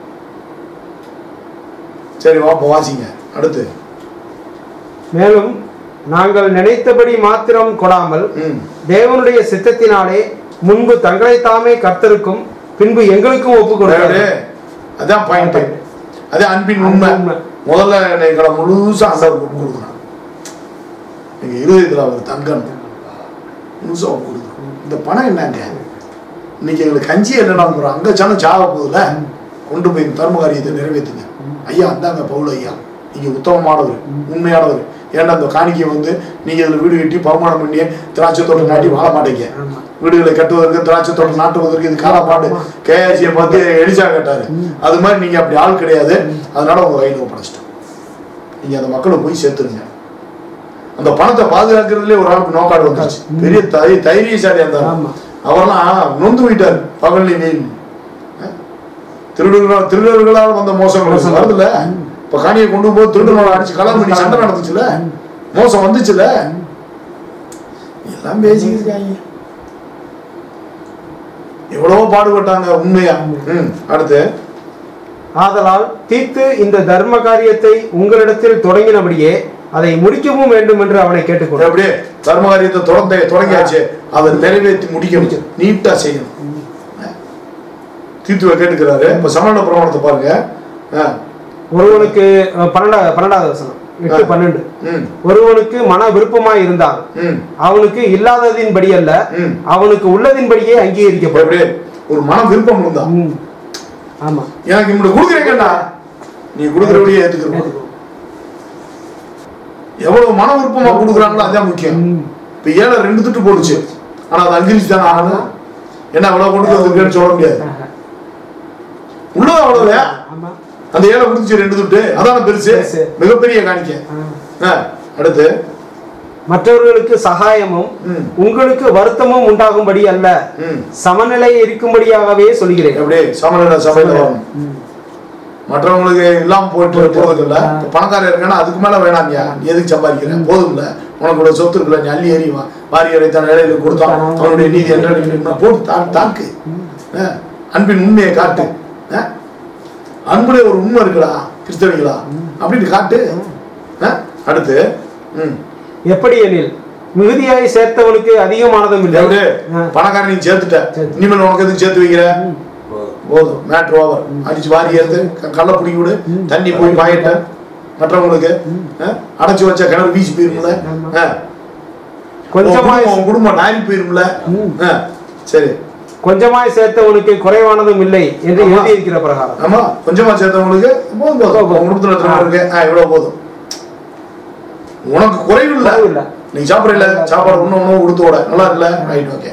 சரி வாப்ப வாசிங்க அடுத்து மேலும் நாங்கள் நினைத்தபடி மாத்திரம் கொடாமல் ம் தேவனுடைய சித்தத்தினாலே முன்பு தங்களை தாமே கர்த்தருக்கும் பின்பு எங்களுக்கும் ஒப்பு அதாவது, கொடுத்தார்கள் அதான் பாயிண்ட் அது அன்பின் உண்மை அன்பின் உண்மை. முதல்ல எங்களை முழுசா ஆண்டவர் ஒப்பு கொடுக்குறான் எங்க இருதயத்துல அவர் தங்கணும் முழுசா ஒப்பு கொடுக்குறோம் இந்த பணம் என்னங்க இன்னைக்கு எங்களுக்கு கஞ்சி என்னடாங்கிறோம் அங்க சனம் சாக போகுதுல கொண்டு போய் இந்த தர்ம காரியத்தை நிறைவேற்றுங்க ஐயா அந்தாங்க பவுல் ஐயா நீங்க உத்தமமானவர் உண்மையானவர் ஏன்னா அந்த காணிக்கை வந்து நீங்க இதுல வீடு கட்டி பரமாணம் பண்ணி திராட்சை தோட்டம் நாட்டி வாழ மாட்டீங்க ஆமா. வீடுகளை கட்டுவதற்கு திராட்சை தோட்டம் நாட்டுவதற்கு இது காலப்பாடு கேஆர்சியை பார்த்து எலிசா கேட்டாரு அது மாதிரி நீங்க அப்படி ஆள் கிடையாது அதனால உங்க கையில் ஒப்படைச்சிட்டோம் நீங்க அந்த மக்களை போய் சேர்த்துருங்க அந்த பணத்தை பாதுகாக்கிறதுலே ஒரு ஆளுக்கு நோக்காடு வந்துருச்சு பெரிய தை தைரியசாலியா இருந்தாரு ஆமா. அவர்லாம் நொந்து போயிட்டாரு பகல் வெயில் திருடர்களால் திருடர்களால் வந்த மோசங்கள் மோசம். வருதுல்ல இப்ப காணியை கொண்டு போய் திருடனோட அடிச்சு கலர் பண்ணி சண்டை நடந்துச்சுல மோசம் வந்துச்சுல எல்லாம் பேசிக்கிட்டு இருக்காங்க எவ்வளவோ பாடுபட்டாங்க உண்மையா ம் அடுத்து ஆதலால் தீத்து இந்த தர்ம காரியத்தை உங்களிடத்தில் தொடங்கினபடியே அதை முடிக்கவும் வேண்டும் என்று அவனை கேட்டுக்கொண்டார் அப்படியே தர்ம காரியத்தை தொடர்ந்த தொடங்கியாச்சு அதை நிறைவேற்றி முடிக்கணும் நீட்டா செய்யணும் தீத்துவை கேட்டுக்கிறாரு இப்ப சமண பிரமாணத்தை பாருங்க ஆ, ஒருவனுக்கு அஹ், பன்னெண்டா பன்னெண்டாவது வசனம் எட்டு ஆ. பன்னெண்டு ம் ஒருவனுக்கு மன விருப்பமாய் இருந்தால் ம் அவனுக்கு இல்லாததின்படி அல்ல ம். அவனுக்கு உள்ளதின்படியே அங்கீகரிக்கப்படும் அப்படியே ஒரு மன விருப்பம் இருந்தா ம். ஆமா எனக்கு இப்படி கொடுக்குறீங்கடா நீ கொடுக்குறபடியே ஏத்துக்கிறோம் ஏத்துக்கோ. எவ்வளவு மன விருப்பமா கொடுக்குறாங்களோ அதான் முக்கியம் ம். இப்ப ஏழை ரெண்டு திட்டு போடுச்சு ஆனா அது அங்கிரிச்சு தானே ஆகணும் என்ன அவ்வளவு கொண்டு வந்துருக்கேன்னு சொல்ல முடியாது ஆஹா. உள்ளது அவ்வளவு ஆமா அந்த ஏழை குடிச்சு ரெண்டு துட்டு அதான பெருசு பெருசு. மிகப்பெரிய காணிக்க ஆ. ஆ, அடுத்து மற்றவர்களுக்கு சகாயமும் ம். உங்களுக்கு வருத்தமும் உண்டாகும்படி அல்ல ம் சமநிலை இருக்கும்படியாகவே சொல்கிறேன் எப்படி சமநிலை சபையில வரணும் ம். மற்றவங்களுக்கு இல்லாம போயிட்டு போறது இல்ல இப்ப பணக்காரர் இருக்கானா அதுக்கு மேல வேணாம்யா நீ எதுக்கு சம்பாதிக்கிற போதும் இல்ல உனக்கு இவ்வளவு சொத்து இருக்குல்ல நீ அள்ளி ஏறி வா வாரி அடைத்தான் ஏழைகளை கொடுத்தான் அவனுடைய நீதி என்ற போட்டு தா- தாக்கு அஹ், அன்பின் உண்மையை காட்டு அஹ், அன்புல ஒரு உண்மை இருக்குடா கிறிஸ்தவிகளா அப்படின்னு காட்டு அஹ், அடுத்து ம் எப்படி எனில் மிகுதியாய் சேர்த்தவனுக்கு அதிகமானதும் இல்லை எப்படி ஆ. பணக்காரன் நீ சேர்த்துட்ட சேர்த்து. இனிமேல் உனக்கு எதுவும் சேர்த்து வைக்கிற போதும். போதும் மேட்ரு ஓவர் அடிச்சு வாரி எடுத்து க- கல்லை பிடிக்கி விடு தண்ணி போய் பாயிட்ட மற்றவங்களுக்கு அஹ், அடைச்சு வச்ச கிணறு வீசி போயிரும்ல ஆமா. அஹ், உன் கொஞ்சமாய் குடும்பம், உன் குடும்பம் நாரி போயிரும்ல அஹ், சரி கொஞ்சமாய் சேர்த்தவனுக்கு குறைவானதும் இல்லை என்று ஆமா. எழுதியிருக்கிற பிரகாரம் ஆமா கொஞ்சமா சேர்த்தவங்களுக்கு போதும் போதும் உன் குடும்பத்துல எத்தனை பேர் இருக்கு ஆ இவ்வளவு போதும் உனக்கு குறைவு இல்ல குறைவு இல்ல. நீ சாப்பிடல சாப்பாடு ஒண்ணு ஒண்ணு கொடுத்து விட நல்லா இருக்குல்ல ரைட் ஓகே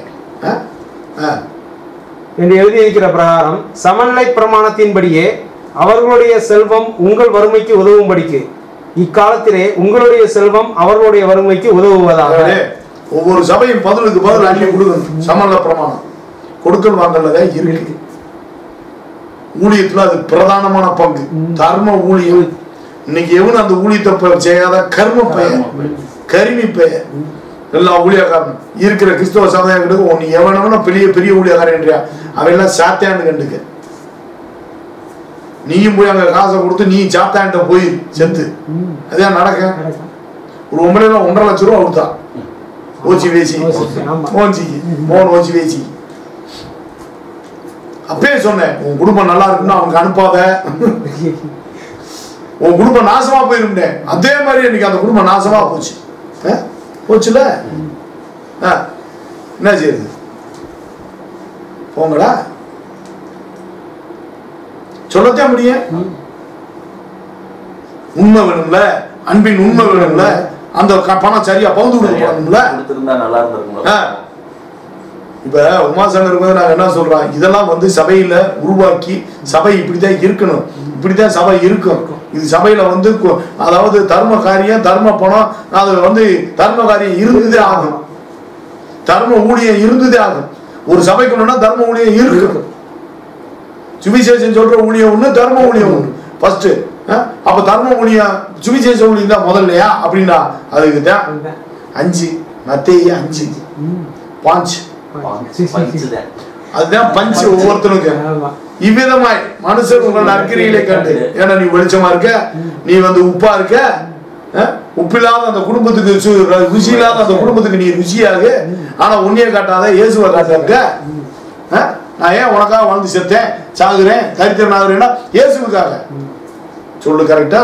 என்று எழுதியிருக்கிற பிரகாரம் சமநிலை பிரமாணத்தின்படியே அவர்களுடைய செல்வம் உங்கள் வறுமைக்கு உதவும்படிக்கு இக்காலத்திலே உங்களுடைய செல்வம் அவர்களுடைய வறுமைக்கு உதவுவதாக ஒவ்வொரு சபையும் பதிலுக்கு பதில் அள்ளி கொடுக்கணும் சமநில பிரமாணம் கொடுக்கல் வாங்கல இருக்கு ஊழியத்துல அது பிரதானமான பங்கு தர்ம ஊழியம் இன்னைக்கு எவனும் அந்த ஊழியத்தை ப- செய்யாத கர்ம பெயர் கருமி பெயர் எல்லா ஊழியக்காரன் இருக்கிற கிறிஸ்தவ சமுதாயங்களுக்கு ஒன்னு எவனவன பெரிய பெரிய ஊழியக்காரன் என்றியா அவன் எல்லாம் சாத்தியான்னு கண்டுக்க நீயும் போய் அங்க காசை கொடுத்து நீ சாத்தான்ட்ட போய் செத்து அதான் நடக்க ஒரு ஒன்பதுல ஒன்றரை லட்சம் ரூபா கொடுத்தான் ஓச்சி வேசி ஓச்சி, ஆமா. மோன்சிக்கு மோகன் ஓச்சி வேசி அப்பயே சொன்னேன் உன் குடும்பம் நல்லா இருக்குன்னு அவனுக்கு அனுப்பாத உன் குடும்பம் நாசமா போயிருந்தேன் அதே மாதிரி இன்னைக்கு அந்த குடும்பம் நாசமா போச்சு அஹ்? போச்சுல அஹ். என்ன செய்யுது போங்கடா சொல்லத்தான் முடியும் உண்மை வேணும்ல அன்பின் உண்மை வேணும்ல அந்த க- பணம் சரியா பகுந்து கொடுக்கணும்ல கொடுத்திருந்தா நல்லா இருந்திருக்கும்ல. ஆ. இப்ப உமாசங்கருக்கு வந்து நாங்க என்ன சொல்றோம் இதெல்லாம் வந்து சபையில உருவாக்கி சபை இப்படிதான் இருக்கணும் இப்படிதான் சபை இருக்கும் இது சபையில வந்து கு- அதாவது தர்ம காரியம் தர்ம பணம் அது வந்து தர்ம காரியம் இருந்ததே ஆகும் தர்ம ஊழியம் இருந்ததே ஆகும் ஒரு சபைக்கு தர்ம ஊழியம் இருக்கு சுவிசேஷம் சொல்ற ஊழியம் ஒண்ணு தர்ம ஊழியம் ஒண்ணு ஃபர்ஸ்ட் அப்ப தர்ம ஊழியம் சுவிசேஷ ஊழியம் தான் முதல்லையா அப்படின்னா அதுக்கு தான் அஞ்சு மத்தேய அஞ்சு பாஞ்ச் பஞ்சுதான். அதுதான் பஞ்சு ஒவ்வொருத்தனுக்கு ஆமா. இவ்விதமாய் மனுஷர் உங்கள் நற்கிரியிலே கண்டு ஏன்னா நீ வெளிச்சமா இருக்க நீ வந்து உப்பா இருக்க அஹ், உப்பில்லாத அந்த குடும்பத்துக்கு சு- ருசி இல்லாத அந்த குடும்பத்துக்கு நீ ருசியாக ஆனா உன்னைய காட்டாத இயேசுவை காட்டாங்க அஹ், நான் ஏன் உனக்காக வாழ்ந்து செத்தேன் சாகுறேன் தரித்திரன் ஆகுறேன்னா இயேசுவுக்காக சொல்லு கரெக்டா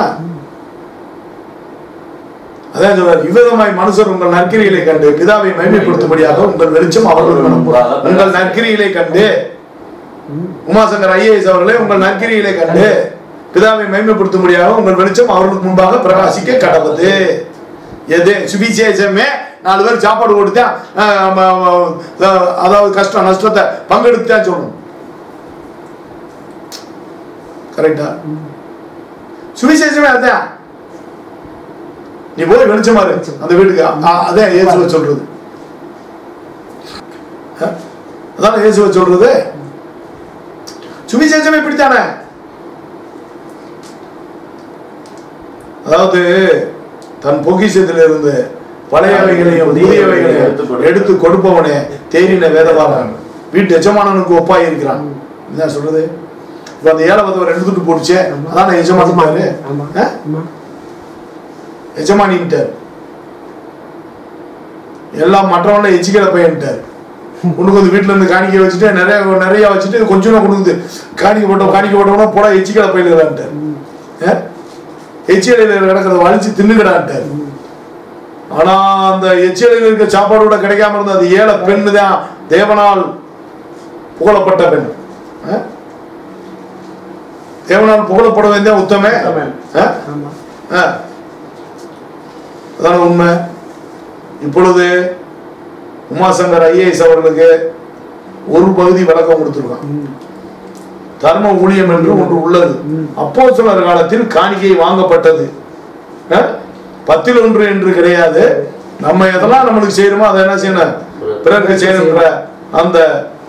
அதான் சொல்றாரு இவ்விதமாய் மனுஷர் உங்கள் நற்கிரிகளை கண்டு பிதாவை மகிமைப்படுத்தும்படியாக உங்கள் வெளிச்சம் அவர்களுக்கு அனுப்புகிறார். உங்கள் நற்கிரிகளை கண்டு உமாசங்கர் ஐஏஎஸ் அவர்களே உங்கள் நற்கிரிகளை கண்டு பிதாவை மகிமைப்படுத்தும்படியாக உங்கள் வெளிச்சம் அவர்களுக்கு முன்பாக பிரகாசிக்க கடவுது எது சுவிசேஷமே நாலு பேர் சாப்பாடு கொடுத்தா அதாவது கஷ்டம் நஷ்டத்தை பங்கெடுத்து தான் சொல்லணும் கரெக்டா சுவிசேஷமே அதான் நீ போய் வெளிச்சமா இரு அந்த வீட்டுக்கு அ- அதான் இயேசுவை சொல்றது அஹ்? அதான் இயேசுவை சொல்றது சுவிசேஷமே இப்படித்தானே அதாவது தன் பொக்கிஷத்தில் இருந்து பழையவைகளையும் புதியவைகளையும் எடுத்து கொடுப்பவனே தேறின வேதவாளன் வீட்டு எஜமானனுக்கு ஒப்பாய் இருக்கிறான் என்ன சொல்றது இப்ப அந்த ஏழை பதவர் ரெண்டு துட்டு போட்டுச்சே அதான் எஜமானு ஆமா. ஆமா. எஜமானின்ட்டார் எல்லாம் மற்றவங்கள எச்சிக்கல பையன்ட்டார் உனக்கு வந்து வீட்டுல இருந்து காணிக்கை வச்சுட்டு நிறைய நிறைய வச்சுட்டு கொஞ்சம் கொடுக்குது காணிக்கை போட்டோம் காணிக்கை போட்டோம்னா போடா எச்சிக்கல பையிலான்ட்டார் எச்சியலையில் கிடக்கிறத வலிச்சு தின்னுக்கடான்ட்டார் ஆனா அந்த எச்சியலையில் இருக்க சாப்பாடு கிடைக்காம இருந்த அது ஏழை பெண்ணு தான் தேவனால் புகழப்பட்ட பெண் அஹ்? தேவனால் புகழப்பட வேண்டிய உத்தமே உத்தமன். அஹ்? ஆமா. அஹ். அதான உண்மை இப்பொழுது உமாசங்கர் ஐஏஎஸ் அவர்களுக்கு ஒரு பகுதி விளக்கம் கொடுத்திருக்கான் ம். தர்ம ஊழியம் என்று ஒன்று உள்ளது அப்போ காலத்தில் காணிக்கை வாங்கப்பட்டது அஹ்? பத்தில் ஒன்று என்று கிடையாது நம்ம எதெல்லாம் நம்மளுக்கு செய்யணுமோ அதை என்ன செய்யணும் பிறருக்கு செய்யணுன்ற அந்த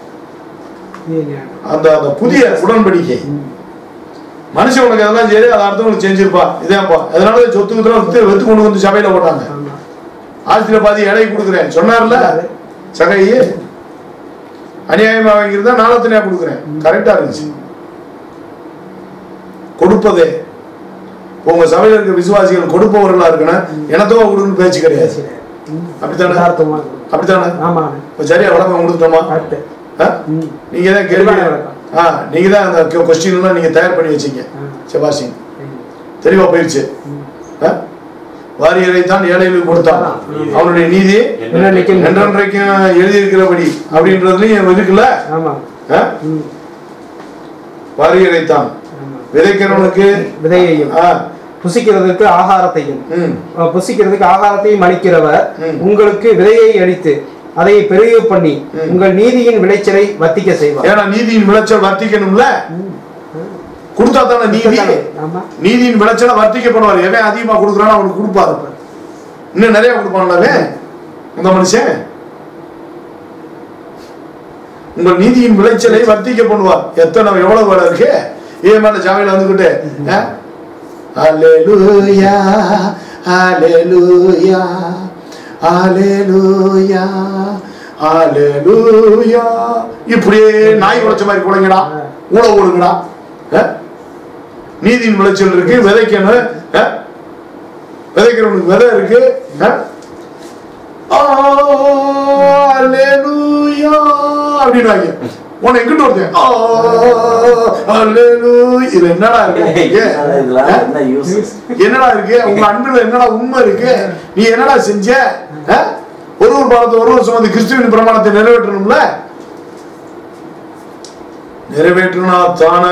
அந்த அந்த புதிய உடன்படிக்கை மனுஷன் உனக்கு எதெல்லாம் செய்யுது அதை அடுத்தவங்களுக்கு செஞ்சிருப்பா இதேப்பா அதனால சொத்து கிட்ட வித்து வெத்து கொண்டு வந்து சபையில போட்டாங்க ஆமா. ஆஸ்திர பாதி ஏழை கொடுக்குறேன் சொன்னார்ல சகையே அநியாயமா வாங்கியிருந்தா நாளத்தனையா கொடுக்குறேன் கரெக்டா இருந்துச்சு கொடுப்பதே இப்ப உங்க சபையில இருக்க விசுவாசிகள் கொடுப்பவர்களா இருக்கணும் எனத்தோ கொடுன்னு பேச்சு கிடையாது அப்படித்தானே யதார்த்தமா இருக்கும். அப்படித்தானே ஆமாண்ணே இப்ப சரியா விளக்கம் கொடுத்துட்டோமா கரெக்ட் ஆ? ம் நீங்க தான் கேள்வி தெளிவான விளக்கம். ஆ நீங்க தான் அந்த கொஸ்டின் எல்லாம் நீங்க தயார் பண்ணி வச்சீங்க ஆ. செபாசிங் ம். தெளிவா போயிடுச்சு ம். ஆ? வாரியரை தான் ஏழைகளுக்கு கொடுத்தான் அவனுடைய நீதி என்னன்னைக்கும் என்றென்றைக்கும் எழுதியிருக்கிறபடி அப்படின்றதுலயும் இருக்குல்ல ஆமா ஆ? ம் வாரியரை தான் ஆமா விதைக்கிறவனுக்கு விதையையும் ஆ, புசிக்கிறதுக்கு ஆகாரத்தையும் ம், அஹ் புசிக்கிறதுக்கு ஆகாரத்தையும் அளிக்கிறவர் ம். உங்களுக்கு விதையை அளித்து அதை பெருக பண்ணி ம். உங்கள் நீதியின் விளைச்சலை வத்திக்க செய்வார் ஏன்னா நீதியின் விளைச்சல் வர்த்திக்கணும்ல கொடுத்தா தானே நீதி ஆமா நீதியின் விளைச்சலை வர்த்திக்க பண்ணுவார் எவன் அதிகமா கொடுக்குறானோ அவனுக்கு கொடுப்பாரு இன்னும் நிறைய கொடுப்பான்லவே இந்த மனுஷன் உங்கள் நீதியின் விளைச்சலை வர்த்திக்க பண்ணுவார் எத்தனை எவ்வளவு வேலை இருக்கு ஏன் மேல ஜாமியில வந்துகிட்டு ஆ? அல்லேலூயா அல்லேலூயா அல்லேலூயா அல்லேலூயா இப்படியே நாய் உழைச்ச மாதிரி குழைங்கடா ஊழ ஓடுங்கடா ஆ? நீதியின் விளைச்சல் இருக்கு விதைக்கணும் ஆ? விதைக்கிறவனுக்கு விதை இருக்கு ஆ? அல்லேலூயா அப்படின்னாங்க உன்னை எங்கிட்டு ஒருத்தன் ஆ, அல்லேலூயா. இது என்னடா இருக்கு உங்களுக்கு? இதெல்லாம் ஆ? என்ன யூஸ் என்னடா இருக்கு உங்க அன்புல என்னடா உண்மை இருக்கு நீ என்னடா செஞ்ச ஆ? ஒரு ஒரு பாலத்தை ஒரு ஒரு சுமந்து கிறிஸ்துவின் பிரமாணத்தை நிறைவேற்றணும்ல நிறைவேற்றினா தானே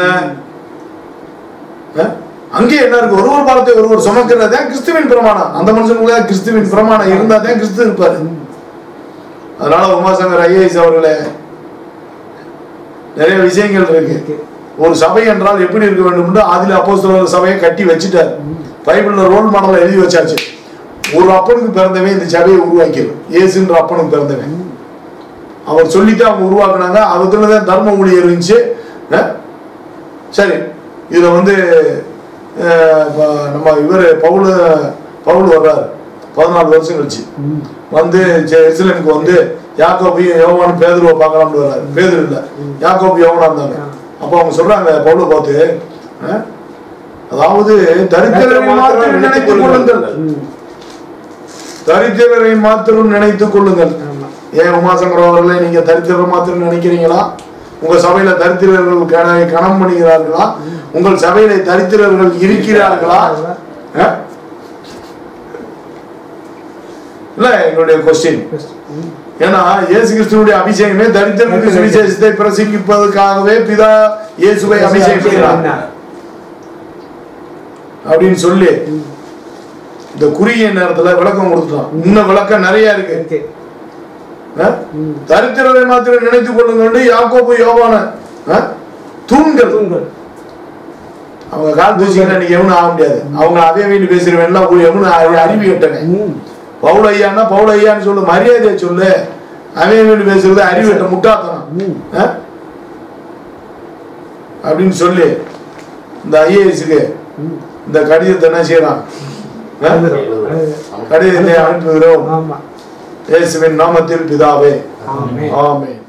ஆ? அங்கே என்ன இருக்கு ஒரு ஒரு பாலத்தை ஒரு ஒரு சுமக்கிறதே கிறிஸ்துவின் பிரமாணம் அந்த மனுஷனுக்குள்ள கிறிஸ்துவின் பிரமாணம் இருந்தா தான் கிறிஸ்து இருப்பாரு அதனால உமாசங்கர் ஐஏஎஸ் அவர்களே நிறைய விஷயங்கள் இருக்கு ஒரு சபை என்றால் எப்படி இருக்க வேண்டும் என்று ஆதில அப்போஸ்தலர் சபையை கட்டி வச்சுட்டார் பைபிள்ல ரோல் மாடலை எழுதி வச்சாச்சு ஒரு அப்பனுக்கு பிறந்தவன் இந்த சபையை உருவாக்கியது இயேசுன்ற அப்பனுக்கு பிறந்தவன் அவர் சொல்லிட்டு அவங்க உருவாக்குனாங்க அதுக்குள்ள தான் தர்ம ஊழியர் இருந்துச்சு அஹ்? சரி இதுல வந்து அஹ், ப- நம்ம இவர் பவுல் பவுல் வர்றாரு பதினாலு வருஷம் கழிச்சு வந்து எருசலேமுக்கு வந்து யாக்கோபையும் யோவானும் பேதுருவை பார்க்கலாம்னு வர்றாரு பேதுரு இல்ல யாக்கோபு யோவனா இருந்தாங்க அப்போ அவங்க சொல்றாங்க பவுலை பார்த்து அஹ், அதாவது தரித்திரரை மாத்திரம் நினைத்துக் கொள்ளுங்கள் ம். தரித்திரரை மாத்திரம் நினைத்துக் கொள்ளுங்கள் ஆமா ஏன் உமாசங்கர் அவர்களே நீங்க தரித்திரர் மாத்திரம் நினைக்கிறீங்களா உங்க சபையில தரித்திரர்கள் கண- கணம் பண்ணுகிறார்களா உங்கள் சபையில தரித்திரர்கள் இருக்கிறார்களா அஹ்? இல்ல எங்களுடைய கொஸ்டின் ம். ஏன்னா இயேசு கிறிஸ்துவுடைய அபிஷேகமே தரித்திரருக்கு சுவிசேஷத்தை பிரசங்கிப்பதற்காகவே பிதா இயேசுவை அபிஷேகம் செய்கிறார் அப்படின்னு சொல்லி இந்த குறுகிய நேரத்துல விளக்கம் கொடுத்துட்டோம் இன்னும் விளக்கம் நிறைய இருக்கு இருக்கு அஹ்? ம். தரித்திரரை மாத்திரம் நினைத்துக் கொள்ளுங்கள் யாக்கோபு யோவான அஹ்? தூண்கள் தூண்கள் அவங்க கால் தூசிங்கன்னா நீங்க எவனும் ஆக முடியாது அவங்க அதே வீட்டு பேசுறவன் எவனு அறிவி கட்டவன் ம். பவுல் ஐயான்னா பவுல் ஐயான்னு சொல்லு மரியாதையை சொல்லு அவன் வீட்டு பேசுறது அறிவு கட்ட முட்டாத்தனம் ம். அஹ்? அப்படின்னு சொல்லி இந்த ஐஏஎஸ்க்கு ம். இந்த கடிதத்தை என்ன செய்யறான் அஹ்? எழுதுறோம். எழுதுறோம். கடிதத்தை அனுப்புகிறோம் ஆமா இயேசுவின் நாமத்தில் பிதாவே ஆமென். ஆமென்